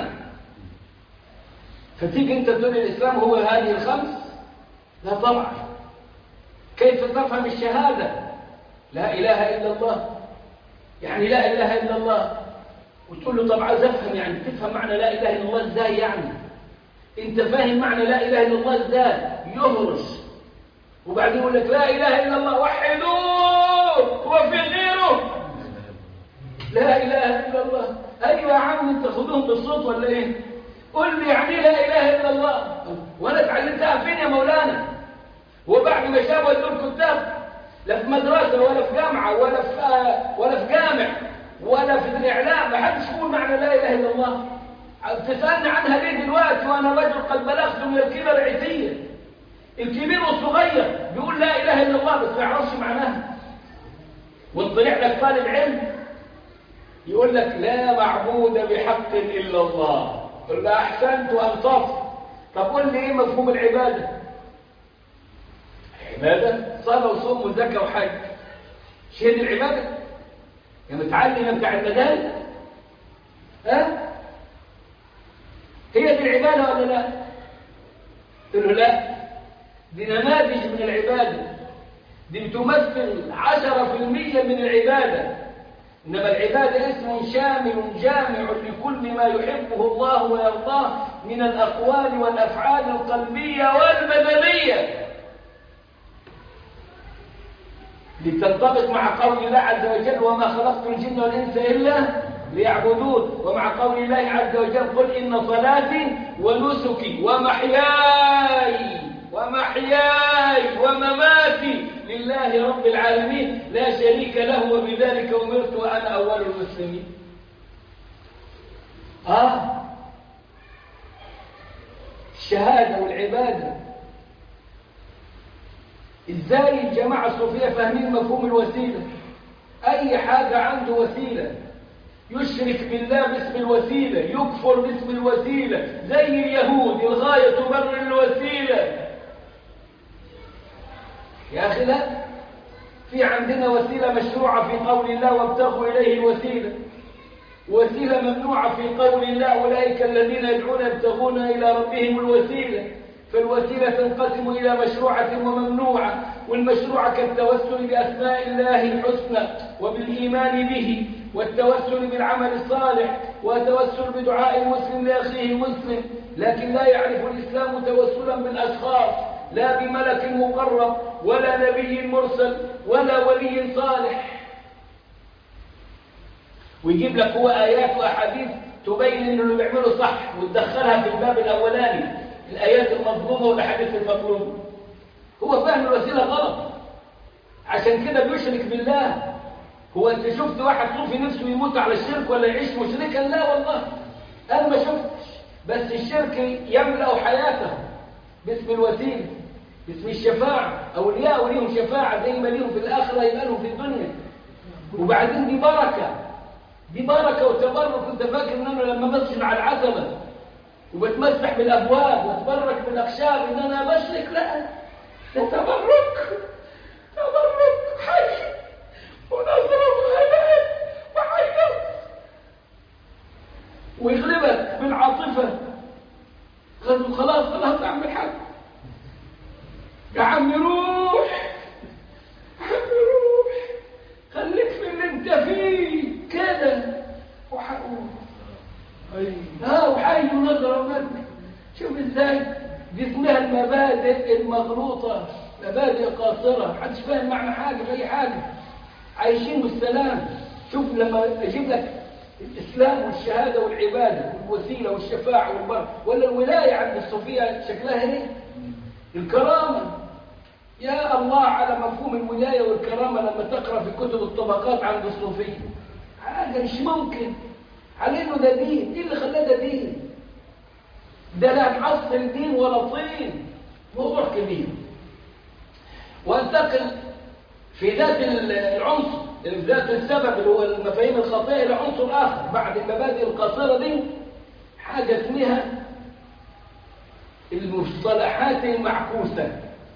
فتيجي أنت تقول الإسلام هو هذه الخمس لا طبعا كيف تفهم الشهادة لا إله إلا الله يعني لا إله إلا الله وتقول له طب عايز أفهم يعني تفهم معنى لا إله إلا الله إزاي يعني أنت فاهم معنى لا إله إلا الله إزاي يهرس وبعدين يقول لك لا إله إلا الله وحدوه وفي غيره لا إله إلا الله أيوة يا عم أنت خذوهم بالصوت ولا إيه قل لي يعني لا إله إلا الله وأنا اتعلمتها فين يا مولانا وبعد ما شابوا دول كتاب لا في مدرسة ولا في جامعة ولا في ولا في جامع ولا في الإعلام ما حدش يقول معنى لا إله إلا الله تسألني عنها ليه دلوقتي وأنا رجل قد بلغت من الكبر عتية الكبير والصغير بيقول لا إله إلا الله بس ما يعرفش معناها وطلع لك طالب علم يقول لك لا معبود بحق إلا الله قل له أحسنت وأنصفت طب قل لي إيه مفهوم العبادة عبادة صلاة وصوم وزكاة وحج شيء دي العبادة يا متعلم بتاع المدارس ها هي دي العبادة ولا لا قلت له لا دي نماذج من العبادة دي بتمثل عشرة في المية من العبادة إنما العبادة اسم شامل جامع لكل ما يحبه الله ويرضاه من الأقوال والأفعال القلبية والبدنية لتنطبق مع قول الله عز وجل وما خلقت الجن والإنس إلا ليعبدون ومع قول الله عز وجل قل إن صلاتي ونسكي ومحياي ومحياي ومماتي لله رب العالمين لا شريك له وبذلك أمرت وأنا أول المسلمين آه الشهادة والعبادة إزاي الجماعة الصوفية فاهمين مفهوم الوسيلة أي حاجة عنده وسيلة يشرك بالله باسم الوسيلة يكفر باسم الوسيلة زي اليهود الغاية تبرر الوسيلة يا أخي لا في عندنا وسيلة مشروعة في قول الله وابتغوا إليه الوسيلة وسيلة ممنوعة في قول الله أولئك الذين يدعون يبتغون إلى ربهم الوسيلة فالوسيلة تنقسم إلى مشروعة وممنوعة والمشروعة كالتوسل بأسماء الله الحسنى وبالإيمان به والتوسل بالعمل الصالح والتوسل بدعاء المسلم لأخيه المسلم لكن لا يعرف الإسلام توسلا بالأشخاص لا بملك مقرب ولا نبي مرسل ولا ولي صالح ويجيب لك هو آيات وأحاديث تبين إنه اللي بيعمله صح وتدخلها في الباب الأولاني الآيات المظلومة والأحاديث المطلوبة هو فاهم الوسيلة غلط عشان كده بيشرك بالله هو أنت شفت واحد صوفي نفسه يموت على الشرك ولا يعيش مشركا لا والله أنا ما شفتش بس الشرك يملأ حياته باسم الوسيلة باسم الشفاعة أولياء وليهم شفاعة زي ما ليهم في الآخرة يبقى لهم في الدنيا وبعدين دي بركة دي بركة وتبرك كنت فاكر ان انا لما بمشي على العتبة وبتمسح بالابواب واتبرك بالاخشاب ان انا بشرك لا ده تبرك تبرك حي ونصر وهداء وحيدة ويغلبك بالعاطفة قالوا خلاص خلاص يا عم الحاج يا عم روح يا عم روح خليك في اللي انت فيه كده وحقوق اه وحي نظرة ومد شوف ازاي دي اسمها المبادئ المغلوطة مبادئ قاصرة محدش فاهم معنى حاجة في أي حاجة عايشين بالسلام شوف لما أجيب لك الإسلام والشهادة والعبادة والوسيلة والشفاعة والبر ولا الولاية عند الصوفية شكلها ايه؟ الكرامة يا الله على مفهوم الولاية والكرامة لما تقرأ في كتب الطبقات عند الصوفية حاجة مش ممكن على انه ده دين ايه اللي خلاه ده دين ده لا معصل دين ولا طين موضوع كبير وانتقل في ذات العنصر في ذات السبب اللي هو المفاهيم الخاطئه الى عنصر اخر بعد المبادئ القاصره دي حاجه اسمها المصطلحات المعكوسه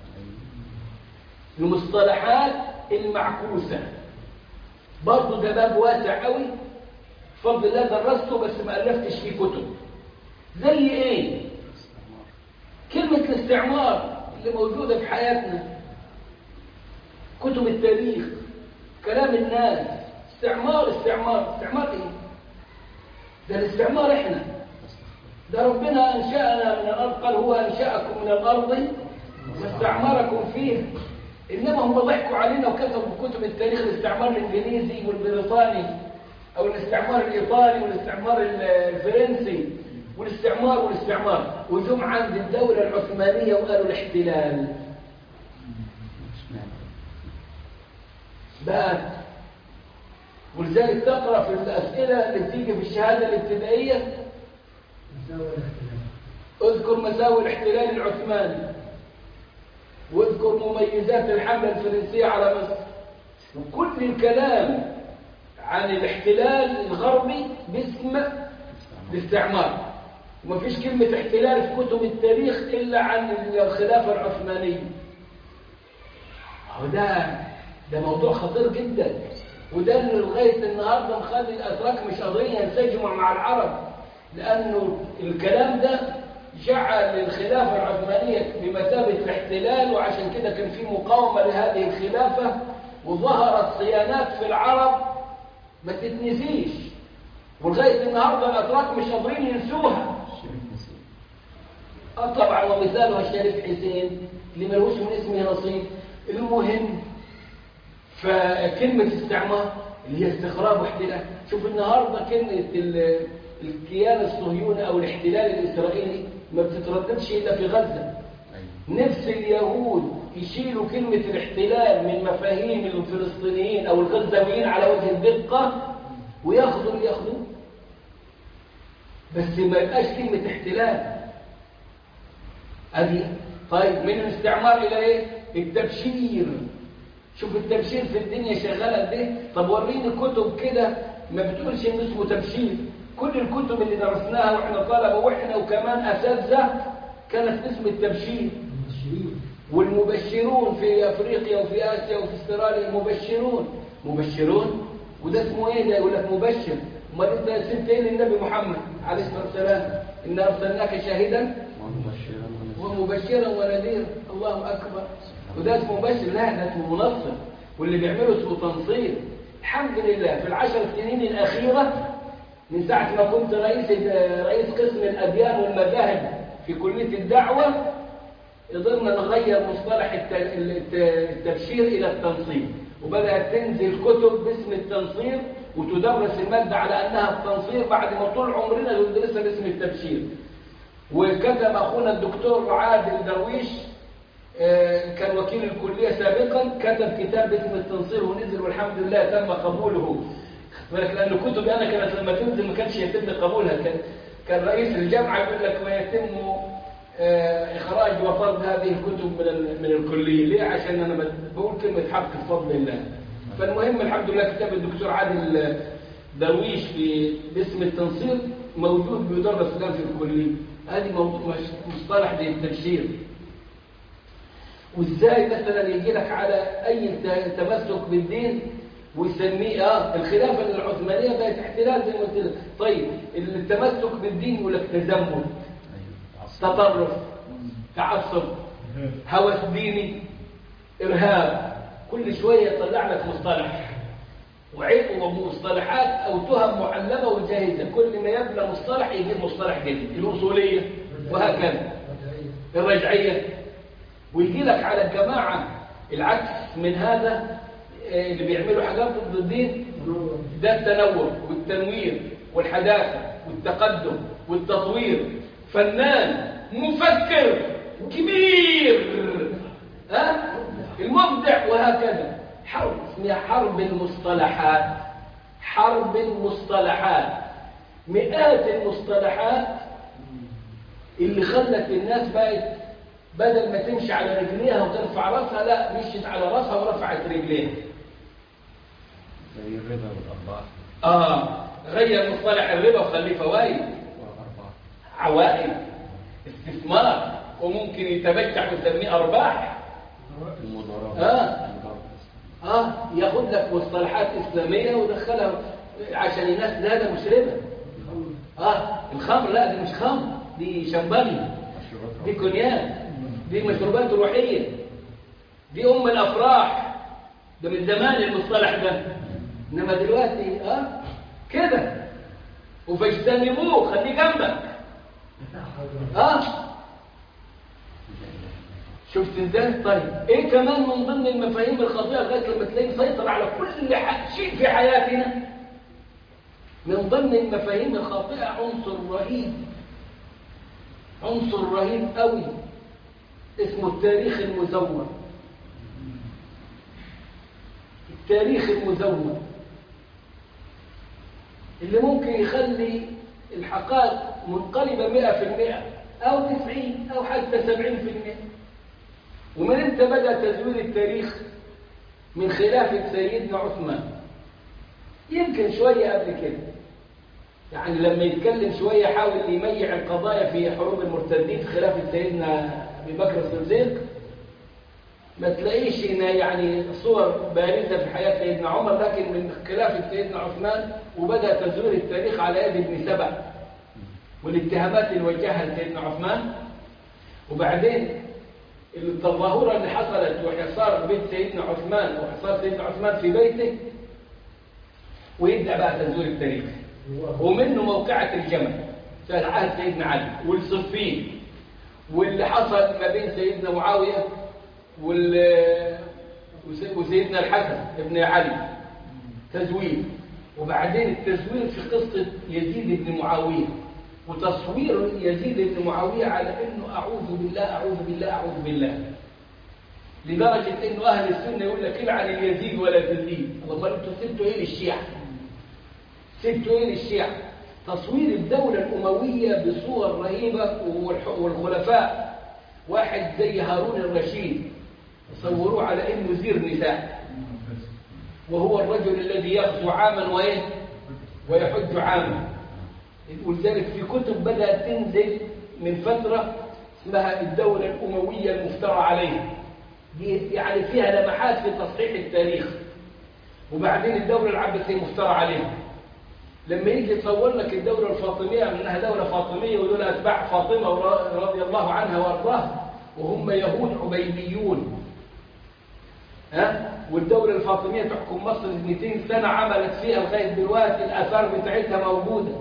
المصطلحات المعكوسه برضه ده باب واسع قوي بفضل الله درسته بس ما ألفتش فيه كتب زي ايه كلمة الاستعمار اللي موجودة في حياتنا كتب التاريخ كلام الناس استعمار استعمار استعمار ايه ده الاستعمار احنا ده ربنا انشأنا من الارض قال هو انشأكم من الارض واستعمركم فيه انما هم ضحكوا علينا وكتبوا في كتب التاريخ الاستعمار الانجليزي والبريطاني او الاستعمار الايطالي والاستعمار الفرنسي والاستعمار والاستعمار وجم عند الدولة العثمانية وقالوا الاحتلال بقى ولذلك تقرأ في الأسئلة اللي بتيجي في الشهادة الابتدائية اذكر مساوي الاحتلال العثماني واذكر مميزات الحملة الفرنسية على مصر وكل الكلام عن الاحتلال الغربي باسم الاستعمار ومفيش كلمة احتلال في كتب التاريخ إلا عن الخلافة العثمانية وده ده موضوع خطير جدا وده اللي لغاية النهاردة مخلي الأتراك مش قادرين ينسجموا مع العرب لأنه الكلام ده جعل الخلافة العثمانية بمثابة الاحتلال وعشان كده كان في مقاومة لهذه الخلافة وظهرت صيانات في العرب ما تتنسيش ولغاية النهاردة الأتراك مش قادرين ينسوها اه طبعا ومثالها الشريف حسين اللي ملوش من اسمه نصيب المهم فكلمة استعمار اللي هي استخراب واحتلال شوف النهاردة كلمة الكيان الصهيوني أو الاحتلال الإسرائيلي ما بتترددش إلا في غزة نفس اليهود يشيلوا كلمة الاحتلال من مفاهيم الفلسطينيين أو الغزاويين على وجه الدقة وياخدوا اللي ياخدوه بس ما يبقاش كلمة احتلال أدي طيب من الاستعمار إلى إيه؟ التبشير شوف التبشير في الدنيا شغالة قد إيه؟ طب وريني كتب كده ما بتقولش إن اسمه تبشير كل الكتب اللي درسناها وإحنا طلبة وإحنا وكمان أساتذة كانت اسم التبشير والمبشرون في أفريقيا وفي آسيا وفي استراليا المبشرون مبشرون وده اسمه ايه ده يقول لك مبشر امال انت سبت ايه للنبي محمد عليه الصلاه والسلام ان ارسلناك شاهدا ومبشرا ونذيرا الله اكبر وده اسمه مبشر لا ده اسمه منصر واللي بيعمله اسمه تنصير الحمد لله في العشر سنين الاخيره من ساعه ما كنت رئيس رئيس قسم الاديان والمذاهب في كليه الدعوه قدرنا نغير مصطلح التبشير الى التنصير وبدأت تنزل كتب باسم التنصير وتدرس المادة على أنها التنصير بعد ما طول عمرنا ندرسها باسم التبشير وكتب أخونا الدكتور عادل درويش كان وكيل الكلية سابقا كتب كتاب باسم التنصير ونزل والحمد لله تم قبوله لأن كتب أنا كانت لما تنزل ما كانش يتم قبولها كان كان رئيس الجامعة يقول لك ويتم آه، إخراج وفرض هذه الكتب من ال- من الكلية ليه؟ عشان أنا بت- بقول كلمة حق بفضل الله فالمهم الحمد لله كتاب الدكتور عادل درويش في باسم التنصير موجود بيدرس الآن في الكلية هذه موضوع مش- مصطلح زي التبشير وازاي مثلا يجي لك على اي ت- تمسك بالدين ويسميه اه الخلافه العثمانيه بقت احتلال زي ما قلت لك طيب التمسك بالدين يقول لك تزمت تطرف تعصب هوس ديني ارهاب كل شويه يطلع لك مصطلح وعيب ومصطلحات او تهم معلمه وجاهزه كل ما يبلغ مصطلح يجيب مصطلح جديد الاصوليه وهكذا الرجعيه ويجي لك على الجماعة العكس من هذا آه، اللي بيعملوا حاجات ضد الدين ده التنوع والتنوير والحداثة والتقدم والتطوير فنان مفكر كبير ها المبدع وهكذا حرب اسمها حرب المصطلحات حرب المصطلحات مئات المصطلحات اللي خلت الناس بقت بدل ما تمشي على رجليها وترفع راسها لا مشيت على راسها ورفعت رجليها زي الربا والأرباح اه غير مصطلح الربا وخليه فوائد والأرباح عوائد استثمار وممكن يتبجح ويسميه ارباح المضاربة آه. المضاربة. اه ياخد لك مصطلحات اسلاميه ودخلها عشان الناس لا ده مش ربا اه الخمر لا دي مش خمر دي شمباني مشروبات دي روح. كونياك دي مشروبات روحية دي أم الأفراح ده من زمان المصطلح ده إنما دلوقتي آه كده وفاجتنبوه خليه جنبك آه شفت ازاي طيب ايه كمان من ضمن المفاهيم الخاطئه لغايه لما تلاقيه مسيطر على كل ح- شيء في حياتنا من ضمن المفاهيم الخاطئه عنصر رهيب عنصر رهيب قوي اسمه التاريخ المزور التاريخ المزور اللي ممكن يخلي الحقائق منقلبة مئة في المئة أو تسعين أو حتى سبعين في المئة ومن امتى بدأ تزوير التاريخ من خلافة سيدنا عثمان يمكن شوية قبل كده يعني لما يتكلم شوية حاول يميع القضايا في حروب المرتدين في خلافة سيدنا أبي بكر الصديق ما تلاقيش إن يعني صور بارزة في حياة سيدنا عمر لكن من خلافة سيدنا عثمان وبدأ تزوير التاريخ على يد ابن سبع والاتهامات اللي وجهها لسيدنا عثمان وبعدين التظاهرة اللي حصلت وحصار بيت سيدنا عثمان وحصار سيدنا عثمان في بيته ويبدأ بقى تزوير التاريخ ومنه موقعة الجمل سنة عهد سيدنا علي والصفين واللي حصل ما بين سيدنا معاوية وال وسي- وسيدنا الحسن ابن علي تزوير وبعدين التزوير في قصة يزيد بن معاوية وتصوير يزيد بن معاوية على انه اعوذ بالله اعوذ بالله اعوذ بالله لدرجة انه اهل السنة يقول لك العن اليزيد ولا تزيد والله انتوا سبتوا ايه للشيعة سبتوا ايه للشيعة تصوير الدولة الأموية بصور رهيبة والح- والخلفاء واحد زي هارون الرشيد صوروه على انه زير نساء وهو الرجل الذي يغزو عاما وايه ويحج عاما ولذلك في كتب بدأت تنزل من فترة اسمها الدولة الأموية المفترى عليها دي يعني فيها لمحات في تصحيح التاريخ وبعدين الدولة العباسية مفترى عليها لما يجي يتصور لك الدولة الفاطمية انها دولة فاطمية ودول اتباع فاطمة ورا- رضي الله عنها وارضاها وهم يهود عبيديون ها والدولة الفاطمية تحكم مصر 200 سنة عملت فيها لغاية دلوقتي الآثار بتاعتها موجودة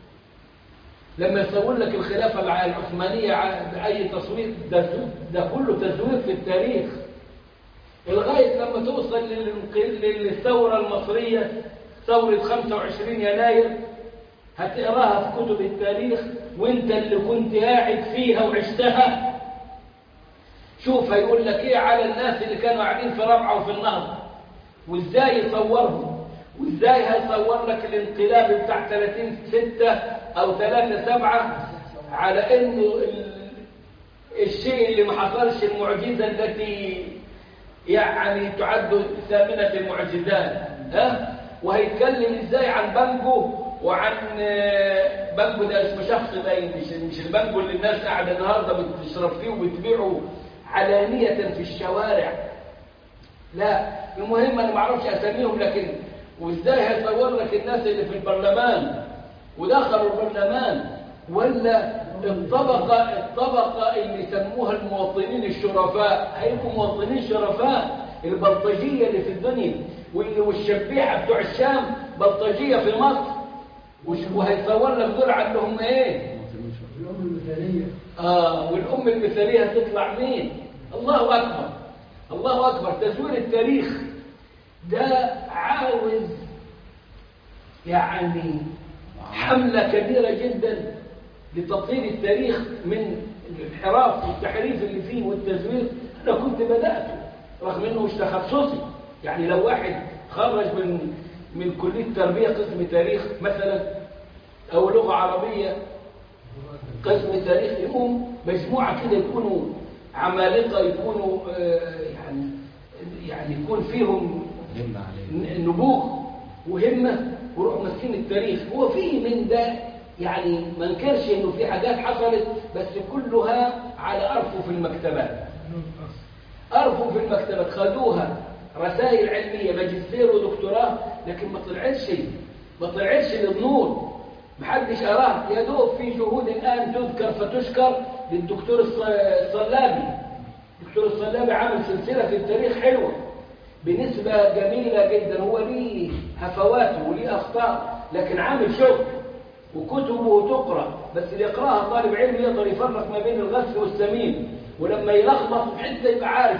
لما يصور لك الخلافة الع- العثمانية ع- بأي تصوير ده, ده كله تزوير في التاريخ لغاية لما توصل للانق- للثورة المصرية ثورة 25 يناير هتقراها في كتب التاريخ وانت اللي كنت قاعد فيها وعشتها شوف هيقول لك ايه على الناس اللي كانوا قاعدين في رابعة وفي النهضة وازاي يصورهم وازاي هيصور لك الانقلاب بتاع 30 6 او 3 7 على انه ال- الشيء اللي ما حصلش المعجزه التي يعني تعد ثامنه المعجزات ها وهيتكلم ازاي عن بانجو وعن آه، بانجو ده اسمه شخص باين مش مش البانجو اللي الناس قاعده النهارده بتشرب فيه وبتبيعه علانيه في الشوارع لا المهم انا ما اعرفش اساميهم لكن وازاي هيصور لك الناس اللي في البرلمان ودخلوا البرلمان ولا الطبقة الطبقة اللي سموها المواطنين الشرفاء هيبقوا مواطنين شرفاء البلطجية اللي في الدنيا واللي والشبيحة بتوع الشام بلطجية في مصر وش- وهيصور لك دول عندهم ايه الأم المثالية آه والأم المثالية هتطلع مين الله أكبر الله أكبر تزوير التاريخ ده عاوز يعني حملة كبيرة جدا لتطهير التاريخ من الانحراف والتحريف اللي فيه والتزوير أنا كنت بدأته رغم أنه مش تخصصي يعني لو واحد خرج من من كلية تربية قسم تاريخ مثلا أو لغة عربية قسم تاريخ يقوم مجموعة كده يكونوا عمالقة يكونوا آه، يعني يعني يكون فيهم همة عليه ن- نبوغ وهمة وروحوا ماسكين التاريخ هو في من ده يعني ما انكرش انه في حاجات حصلت بس كلها على أرفه في المكتبات أرفوا في المكتبات خدوها رسائل علمية ماجستير ودكتوراه لكن ما طلعتش ما طلعتش للنور محدش قراها يا دوب في جهود الآن تذكر فتشكر للدكتور الص- الصلابي الدكتور الصلابي عامل سلسلة في التاريخ حلوة بنسبة جميلة جدا هو ليه هفواته وليه أخطاء لكن عامل شغل وكتبه تقرأ بس اللي يقرأها طالب علم يقدر يفرق ما بين الغث والسمين ولما يلخبط في حته يبقى عارف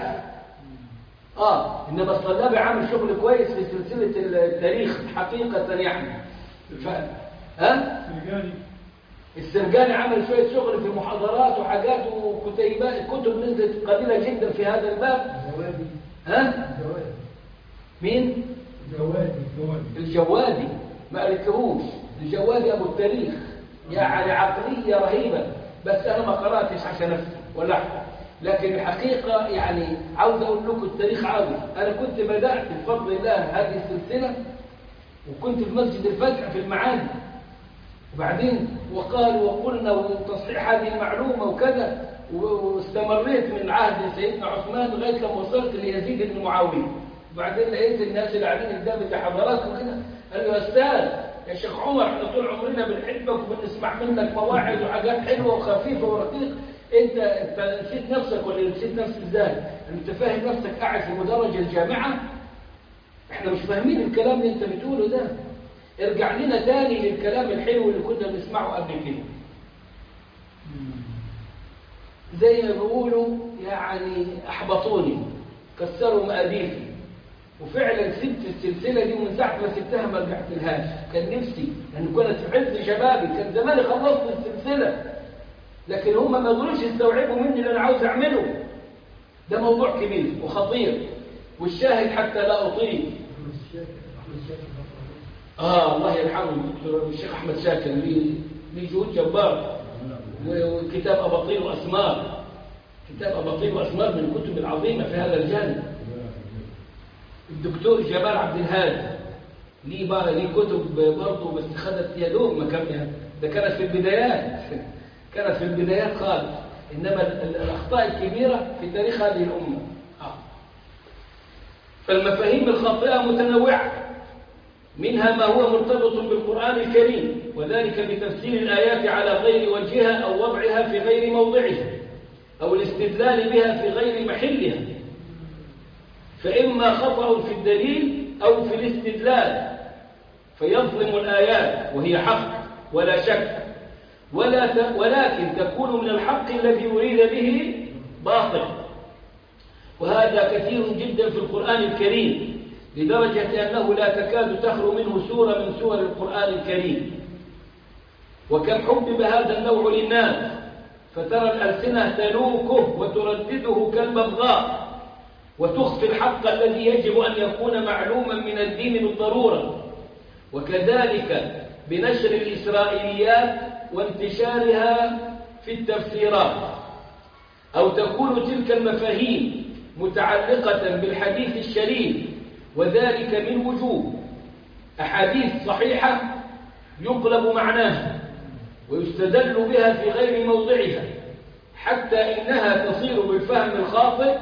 اه انما الصلابي عامل شغل كويس في سلسله التاريخ حقيقه يعني ف... ها السرجاني عمل شويه شغل في محاضرات وحاجات وكتيبات كتب نزلت قليله جدا في هذا الباب زوادي ها زوادي مين زوادي زوادي الجوادي ما قالتلهوش الجوادي ابو التاريخ يعني عقليه رهيبه بس انا ما قراتش عشان افهم ولا احكم لكن الحقيقه يعني عاوز اقول لكم التاريخ عاوز انا كنت بدات بفضل الله هذه السلسله وكنت في مسجد الفتح في المعادي وبعدين وقال وقلنا وتصحيح هذه المعلومه وكذا و- واستمريت من عهد سيدنا عثمان لغايه لما وصلت ليزيد بن معاويه وبعدين لقيت الناس اللي قاعدين قدامي كحضرات وكده قال لي يا استاذ يا شيخ عمر احنا طول عمرنا بنحبك وبنسمع منك مواعظ وحاجات حلوه وخفيفه ورقيقه انت انت نسيت نفسك ولا نسيت نفسك ازاي؟ انت فاهم نفسك قاعد في مدرج الجامعه؟ احنا مش فاهمين الكلام اللي انت بتقوله ده ارجع لنا تاني للكلام الحلو اللي كنا بنسمعه قبل كده زي ما بيقولوا يعني احبطوني كسروا مقاديفي وفعلا سبت السلسله دي ومن ساعه ما سبتها ما رجعت لهاش كان نفسي لان كنت في عز شبابي كان زماني خلصت السلسله لكن هم ما قدروش يستوعبوا مني اللي انا عاوز اعمله ده موضوع كبير وخطير والشاهد حتى لا اطيل أحمد الشاكر أحمد الشاكر اه الله يرحمه الدكتور الشيخ احمد شاكر ليه ليه جهود جبار و- وكتاب اباطيل واسمار كتاب اباطيل واسمار من الكتب العظيمه في هذا الجانب الدكتور جمال عبد الهادي ليه بقى ليه كتب برضه بس خدت يا دوب ما كان ده كانت في البدايات كانت في البدايات خالص انما ال- ال- الاخطاء الكبيره في تاريخ هذه الامه آه. فالمفاهيم الخاطئه متنوعه منها ما هو مرتبط بالقرآن الكريم وذلك بتفسير الآيات على غير وجهها أو وضعها في غير موضعها أو الاستدلال بها في غير محلها فإما خطأ في الدليل أو في الاستدلال فيظلم الآيات وهي حق ولا شك ولا ت... ولكن تكون من الحق الذي أريد به باطل وهذا كثير جدا في القرآن الكريم لدرجة أنه لا تكاد تخلو منه سورة من سور القرآن الكريم وكم حبب هذا النوع للناس فترى الألسنة تلوكه وتردده كالببغاء وتخفي الحق الذي يجب أن يكون معلوما من الدين بالضرورة وكذلك بنشر الإسرائيليات وانتشارها في التفسيرات أو تكون تلك المفاهيم متعلقة بالحديث الشريف وذلك من وجوه أحاديث صحيحة يقلب معناها ويستدل بها في غير موضعها حتى إنها تصير بالفهم الخاطئ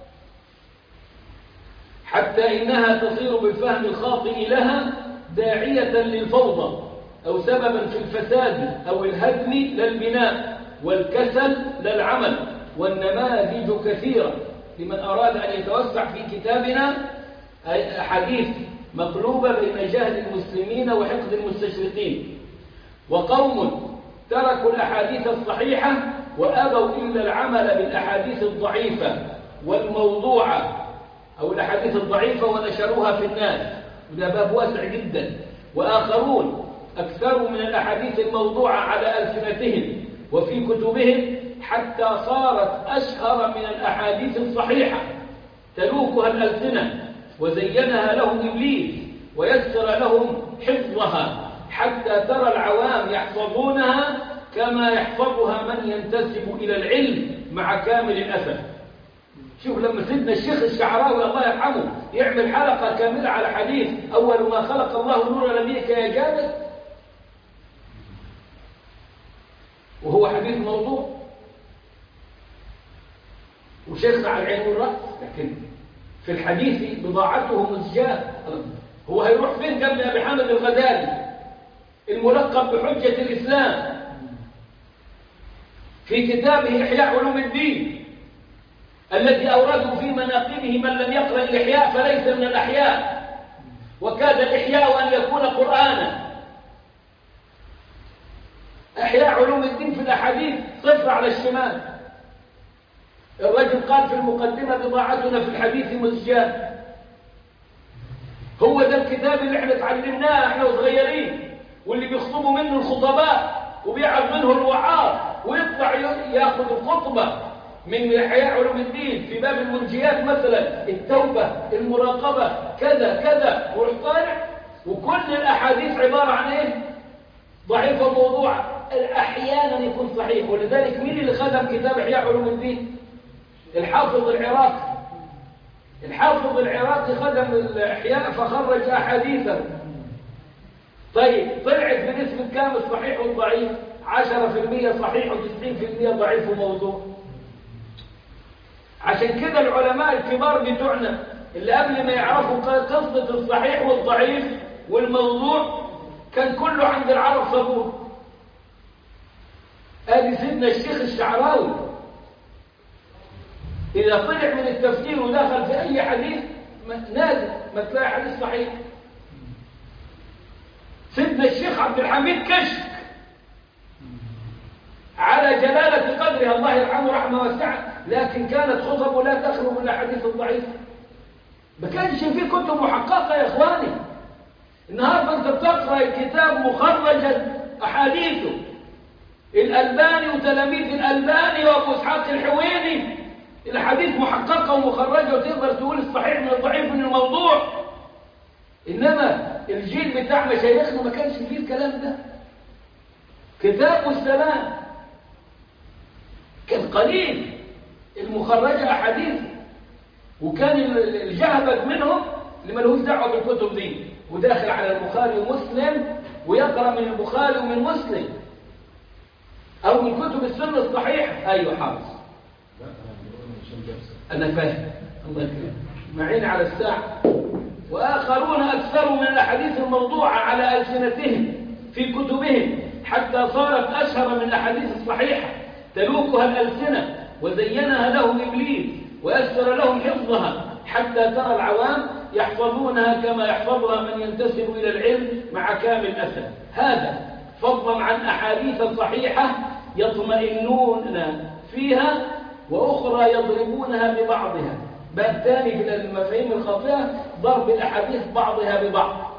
حتى إنها تصير بالفهم الخاطئ لها داعية للفوضى أو سببا في الفساد أو الهدم للبناء والكسل للعمل والنماذج كثيرة لمن أراد أن يتوسع في كتابنا أحاديث مقلوبة بين جهل المسلمين وحقد المستشرقين وقوم تركوا الأحاديث الصحيحة وأبوا إلا العمل بالأحاديث الضعيفة والموضوعة أو الأحاديث الضعيفة ونشروها في الناس وده باب واسع جدا وآخرون أكثروا من الأحاديث الموضوعة على ألسنتهم وفي كتبهم حتى صارت أشهر من الأحاديث الصحيحة تلوكها الألسنة وزينها لهم إبليس ويسر لهم حفظها حتى ترى العوام يحفظونها كما يحفظها من ينتسب إلى العلم مع كامل الأسف شوف لما سيدنا الشيخ الشعراوي الله يرحمه يعمل حلقة كاملة على حديث أول ما خلق الله نور نبيك يا جابر وهو حديث موضوع وشيخنا على العين والرأس لكن في الحديث بضاعته مزجاة هو هيروح فين قبل أبي حامد الغزالي الملقب بحجة الإسلام في كتابه إحياء علوم الدين الذي أورده في مناقبه من لم يقرأ الإحياء فليس من الأحياء وكاد الإحياء أن يكون قرآنا إحياء علوم الدين في الأحاديث صفر على الشمال الرجل قال في المقدمة بضاعتنا في الحديث مزجاة هو ده الكتاب اللي احنا اتعلمناه احنا وصغيرين واللي بيخطبوا منه الخطباء وبيعرض منه الوعاظ ويطلع ياخذ الخطبة من احياء علوم الدين في باب المنجيات مثلا التوبة المراقبة كذا كذا ويروح طالع وكل الاحاديث عبارة عن ايه ضعيفة موضوع احيانا يكون صحيح ولذلك مين اللي خدم كتاب احياء علوم الدين الحافظ العراقي الحافظ العراقي خدم الإحياء فخرج أحاديثه طيب طلعت بنسبة كام الصحيح والضعيف 10% صحيح و90% ضعيف وموضوع عشان كده العلماء الكبار بتوعنا اللي قبل ما يعرفوا قصة الصحيح والضعيف والموضوع كان كله عند العرب صبور ادي سيدنا الشيخ الشعراوي إذا طلع من التفسير ودخل في أي حديث نادر ما تلاقي حديث صحيح سيدنا الشيخ عبد الحميد كشك على جلالة قدرها الله يرحمه رحمة واسعة لكن كانت خطبه لا تخلو من الأحاديث الضعيفة ما كانش في كتب محققة يا إخواني النهاردة أنت بتقرأ الكتاب مخرجا أحاديثه الألباني وتلاميذ الألباني وأبو إسحاق الحويني الحديث محققة ومخرجة وتقدر تقول الصحيح من الضعيف من الموضوع إنما الجيل بتاع مشايخنا ما كانش فيه الكلام ده كتاب السلام كان قليل المخرجة أحاديث وكان الجهبذ منهم اللي ملهوش دعوة بالكتب دي وداخل على البخاري ومسلم ويقرأ من البخاري ومن مسلم أو من كتب السنة الصحيحة أيوة حافظ أنا فاهم الله يكرمك معين على الساعة وآخرون أكثروا من الأحاديث الموضوعة على ألسنتهم في كتبهم حتى صارت أشهر من الأحاديث الصحيحة تلوكها الألسنة وزينها لهم إبليس ويسر لهم حفظها حتى ترى العوام يحفظونها كما يحفظها من ينتسب إلى العلم مع كامل أسد هذا فضلا عن أحاديث صحيحة يطمئنون فيها وأخرى يضربونها ببعضها باب ثاني من المفاهيم الخاطئة ضرب الأحاديث بعضها ببعض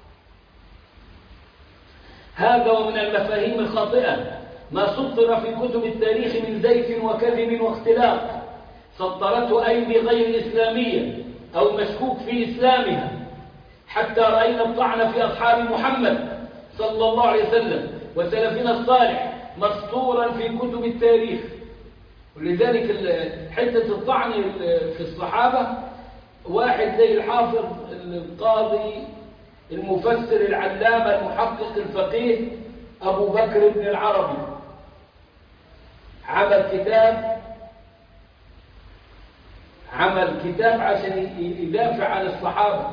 هذا ومن المفاهيم الخاطئة ما سطر في كتب التاريخ من زيف وكذب واختلاق سطرته أيدي غير إسلامية أو مشكوك في إسلامها حتى رأينا الطعن في أصحاب محمد صلى الله عليه وسلم وسلفنا الصالح مسطورا في كتب التاريخ ولذلك ال- حتة الطعن ال- في الصحابة واحد زي الحافظ القاضي المفسر العلامة المحقق الفقيه أبو بكر بن العربي عمل كتاب عمل كتاب عشان ي- يدافع عن الصحابة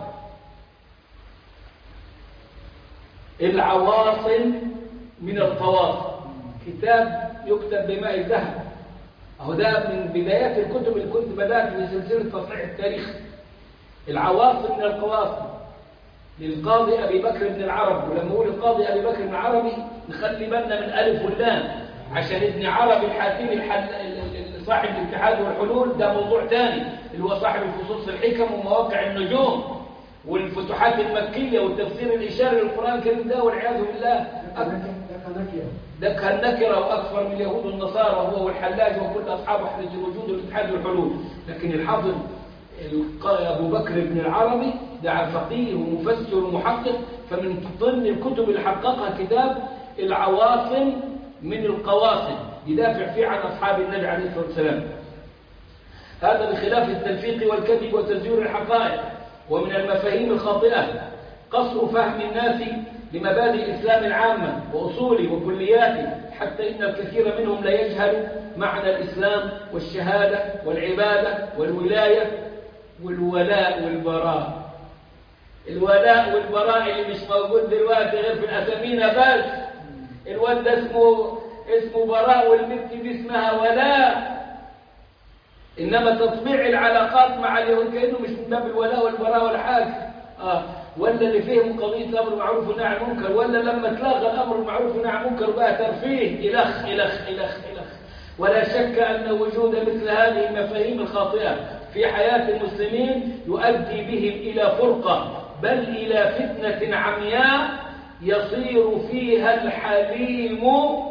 العواصم من القواصم كتاب يكتب بماء الذهب أهو ده من بدايات الكتب اللي كنت بدأت في سلسلة تصحيح التاريخ العواصم من القواصم للقاضي أبي بكر بن العربي ولما أقول القاضي أبي بكر بن العربي نخلي بالنا من ألف واللام عشان ابن عربي الحاتمي الحل... ال- ال- صاحب الاتحاد والحلول ده موضوع تاني اللي هو صاحب الفصوص الحكم ومواقع النجوم والفتوحات المكية والتفسير الإشاري للقرآن الكريم ده والعياذ بالله ده كنكية ده كان نكرة وأكثر من اليهود والنصارى هو والحلاج وكل أصحاب وحدة الوجود والاتحاد والحلول لكن الحافظ الق- أبو بكر بن العربي ده فقيه ومفسر ومحقق فمن ضمن الكتب اللي حققها كتاب العواصم من القواصم يدافع فيه عن أصحاب النبي عليه الصلاة والسلام هذا بخلاف التلفيق والكذب وتزوير الحقائق ومن المفاهيم الخاطئة قصر فهم الناس لمبادئ الإسلام العامة وأصوله وكلياته حتى إن الكثير منهم لا يجهل معنى الإسلام والشهادة والعبادة والولاية والولاء والبراء الولاء والبراء اللي مش موجود دلوقتي غير في الأسامينا بس الواد ده اسمه اسمه براء والبنت دي اسمها ولاء إنما تطبيع العلاقات مع اليهود كأنه مش من باب الولاء والبراء ولا حاجة آه. ولا اللي فيهم قضية الأمر بالمعروف والنهي عن المنكر ولا لما تلغى الأمر بالمعروف والنهي عن المنكر بقى ترفيه إلخ إلخ إلخ إلخ ولا شك أن وجود مثل هذه المفاهيم الخاطئة في حياة المسلمين يؤدي بهم إلى فرقة بل إلى فتنة عمياء يصير فيها الحليم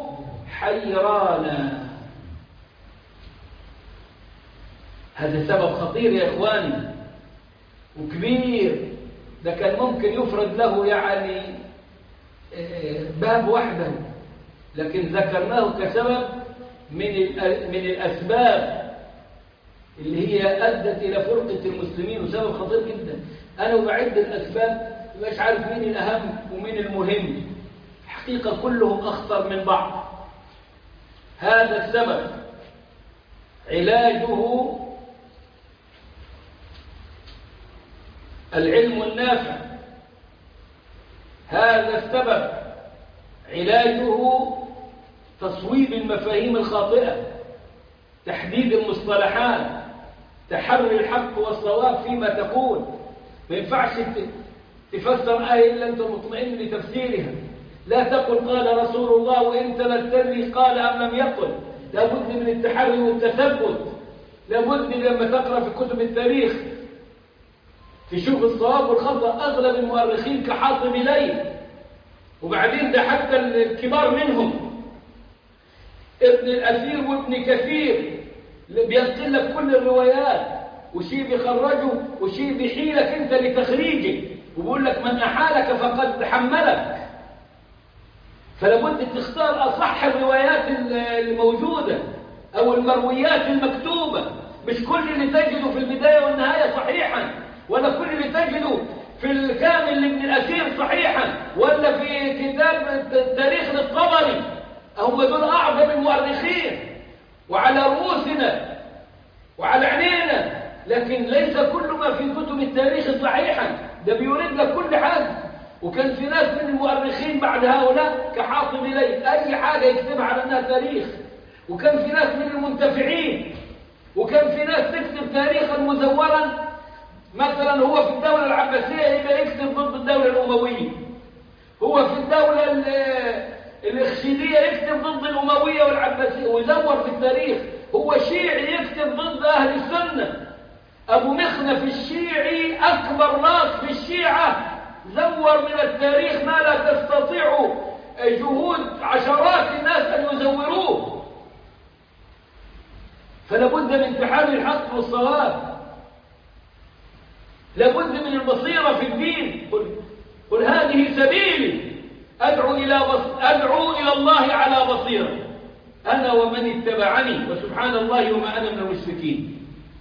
حيرانا هذا سبب خطير يا إخواني وكبير ده كان ممكن يفرد له يعني آه، باب وحده لكن ذكرناه كسبب من الأ- من الأسباب اللي هي أدت إلى فرقة المسلمين وسبب خطير جدا أنا وبعد الأسباب مش عارف مين الأهم ومين المهم حقيقة كلهم أخطر من بعض هذا السبب علاجه العلم النافع هذا السبب علاجه تصويب المفاهيم الخاطئة تحديد المصطلحات تحري الحق والصواب فيما تقول ما ينفعش ت- تفسر آية إلا أنت مطمئن لتفسيرها لا تقل قال رسول الله وإنت لا تدري قال أم لم يقل لابد من التحري والتثبت لابد لما تقرأ في كتب التاريخ تشوف الصواب والخطأ أغلب المؤرخين كحاطب ليل وبعدين ده حتى الكبار منهم ابن الأثير وابن كثير اللي بينقل لك كل الروايات وشي بيخرجه وشي بيحيلك انت لتخريجه وبيقول لك من أحالك فقد حملك فلابد تختار أصح الروايات الموجودة أو المرويات المكتوبة مش كل اللي تجده في البداية والنهاية صحيحا ولا كل اللي تجده في الكامل لابن الأثير صحيحا ولا في كتاب التاريخ للطبري هم دول أعظم المؤرخين وعلى رؤوسنا وعلى عينينا لكن ليس كل ما في كتب التاريخ صحيحا ده بيورد لك كل حاجة وكان في ناس من المؤرخين بعد هؤلاء كحاطب ليل أي حاجة يكتبها على أنها تاريخ وكان في ناس من المنتفعين وكان في ناس تكتب تاريخا مزورا مثلا هو في الدولة العباسية يبقى يكتب ضد الدولة الأموية هو في الدولة ال- الإخشيدية يكتب ضد الأموية والعباسية ويزور في التاريخ هو شيعي يكتب ضد أهل السنة أبو مخنف الشيعي أكبر راس في الشيعة زور من التاريخ ما لا تستطيع جهود عشرات الناس أن يزوروه فلا بد من تحري الحق والصواب لابد من البصيرة في الدين قل, قل هذه سبيلي أدعو إلى, بص... أدعو إلى الله على بصيرة أنا ومن اتبعني وسبحان الله وما أنا من المشركين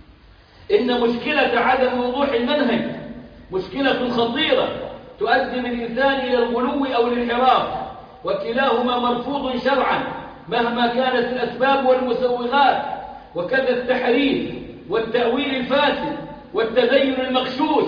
إن مشكلة عدم وضوح المنهج مشكلة خطيرة تؤدي من الإنسان إلى الغلو أو الانحراف وكلاهما مرفوض شرعا مهما كانت الأسباب والمسوغات وكذا التحريف والتأويل الفاسد والتدين المغشوش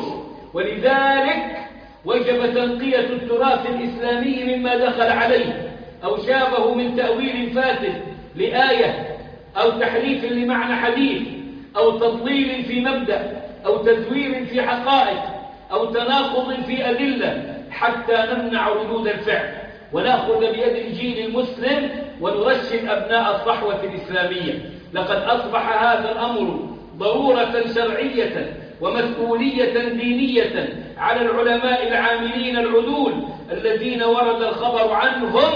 ولذلك وجب تنقية التراث الإسلامي مما دخل عليه أو شابه من تأويل فاسد لآية أو تحريف لمعنى حديث أو تضليل في مبدأ أو تزوير في حقائق أو تناقض في أدلة حتى نمنع ردود الفعل ونأخذ بيد الجيل المسلم ونرشد أبناء الصحوة الإسلامية لقد أصبح هذا الأمر ضرورة شرعية ومسؤولية دينية على العلماء العاملين العدول الذين ورد الخبر عنهم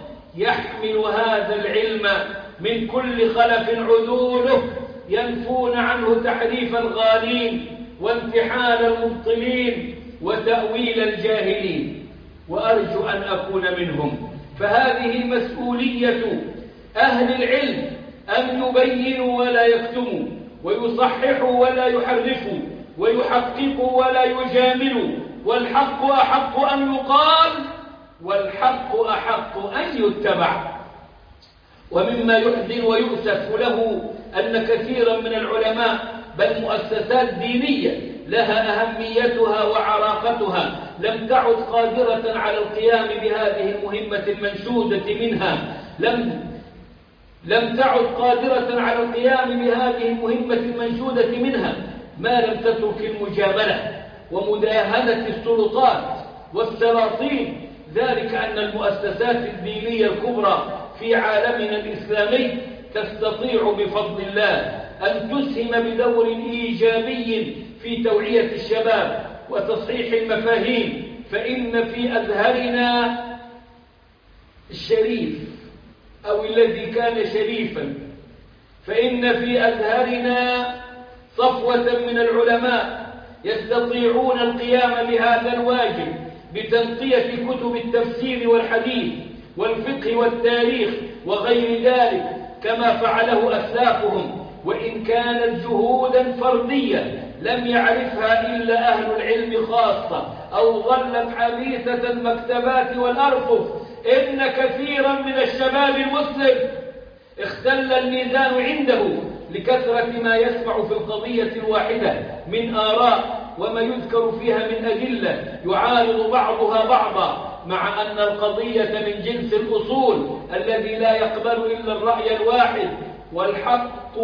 يحمل هذا العلم من كل خلف عدوله ينفون عنه تحريف الغالين وامتحان المبطلين وتأويل الجاهلين وأرجو أن أكون منهم فهذه مسؤولية أهل العلم أن يبينوا ولا يكتموا ويصححوا ولا يحرفوا ويحققوا ولا يجاملوا والحق أحق أن يقال والحق أحق أن يتبع ومما يحزن ويؤسف له أن كثيرا من العلماء بل مؤسسات دينية لها أهميتها وعراقتها لم تعد قادرة على القيام بهذه المهمة المنشودة منها لم لم تعد قادرة على القيام بهذه المهمة المنشودة منها ما لم تترك المجاملة ومداهنة السلطات والسلاطين ذلك أن المؤسسات الدينية الكبرى في عالمنا الإسلامي تستطيع بفضل الله أن تسهم بدور إيجابي في توعية الشباب وتصحيح المفاهيم فإن في أزهرنا الشريف أو الذي كان شريفا فإن في أزهرنا صفوة من العلماء يستطيعون القيام بهذا الواجب بتنقية كتب التفسير والحديث والفقه والتاريخ وغير ذلك كما فعله أسلافهم وإن كانت جهودا فردية لم يعرفها إلا أهل العلم خاصة أو ظلت حديثة المكتبات والأرفف إن كثيرا من الشباب المسلم اختل الميزان عنده لكثرة ما يسمع في القضية الواحدة من آراء وما يذكر فيها من أدلة يعارض بعضها بعضا مع أن القضية من جنس الأصول الذي لا يقبل إلا الرأي الواحد والحق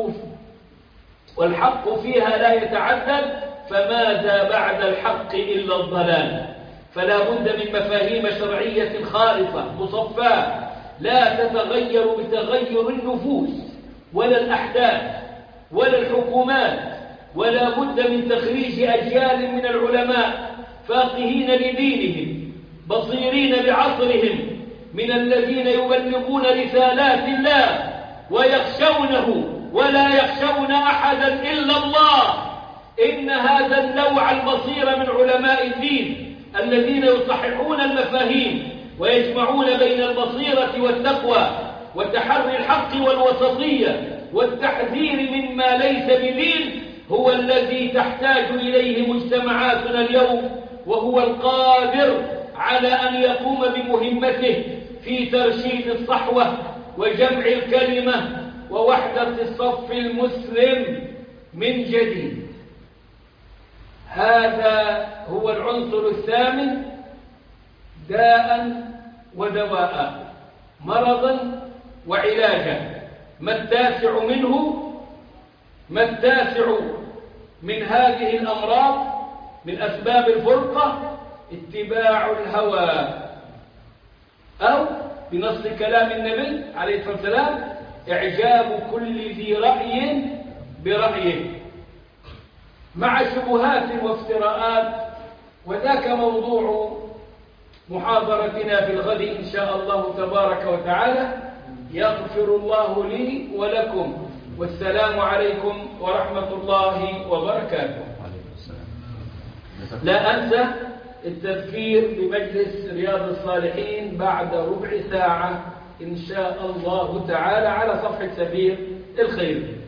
والحق فيها لا يتعدد فماذا بعد الحق إلا الضلال فلا بد من مفاهيم شرعية خالصة مصفاة لا تتغير بتغير النفوس ولا الأحداث ولا الحكومات ولا بد من تخريج أجيال من العلماء فاقهين لدينهم بصيرين بعصرهم من الذين يبلغون رسالات الله ويخشونه ولا يخشون أحدا إلا الله إن هذا النوع البصير من علماء الدين الذين يصححون المفاهيم ويجمعون بين البصيرة والتقوى وتحري الحق والوسطية والتحذير مما ليس بدين هو الذي تحتاج إليه مجتمعاتنا اليوم وهو القادر على أن يقوم بمهمته في ترشيد الصحوة وجمع الكلمة ووحدة الصف المسلم من جديد هذا هو العنصر الثامن داء ودواء مرضا وعلاجا ما التاسع منه ما التاسع من هذه الأمراض من أسباب الفرقة اتباع الهوى أو بنص كلام النبي عليه الصلاة والسلام إعجاب كل ذي رأي برأيه مع شبهات وافتراءات وذاك موضوع محاضرتنا في الغد إن شاء الله تبارك وتعالى يغفر الله لي ولكم والسلام عليكم ورحمة الله وبركاته عليكم السلام لا أنسى التذكير بمجلس رياض الصالحين بعد ربع ساعة إن شاء الله تعالى على صفحة سبيل الخير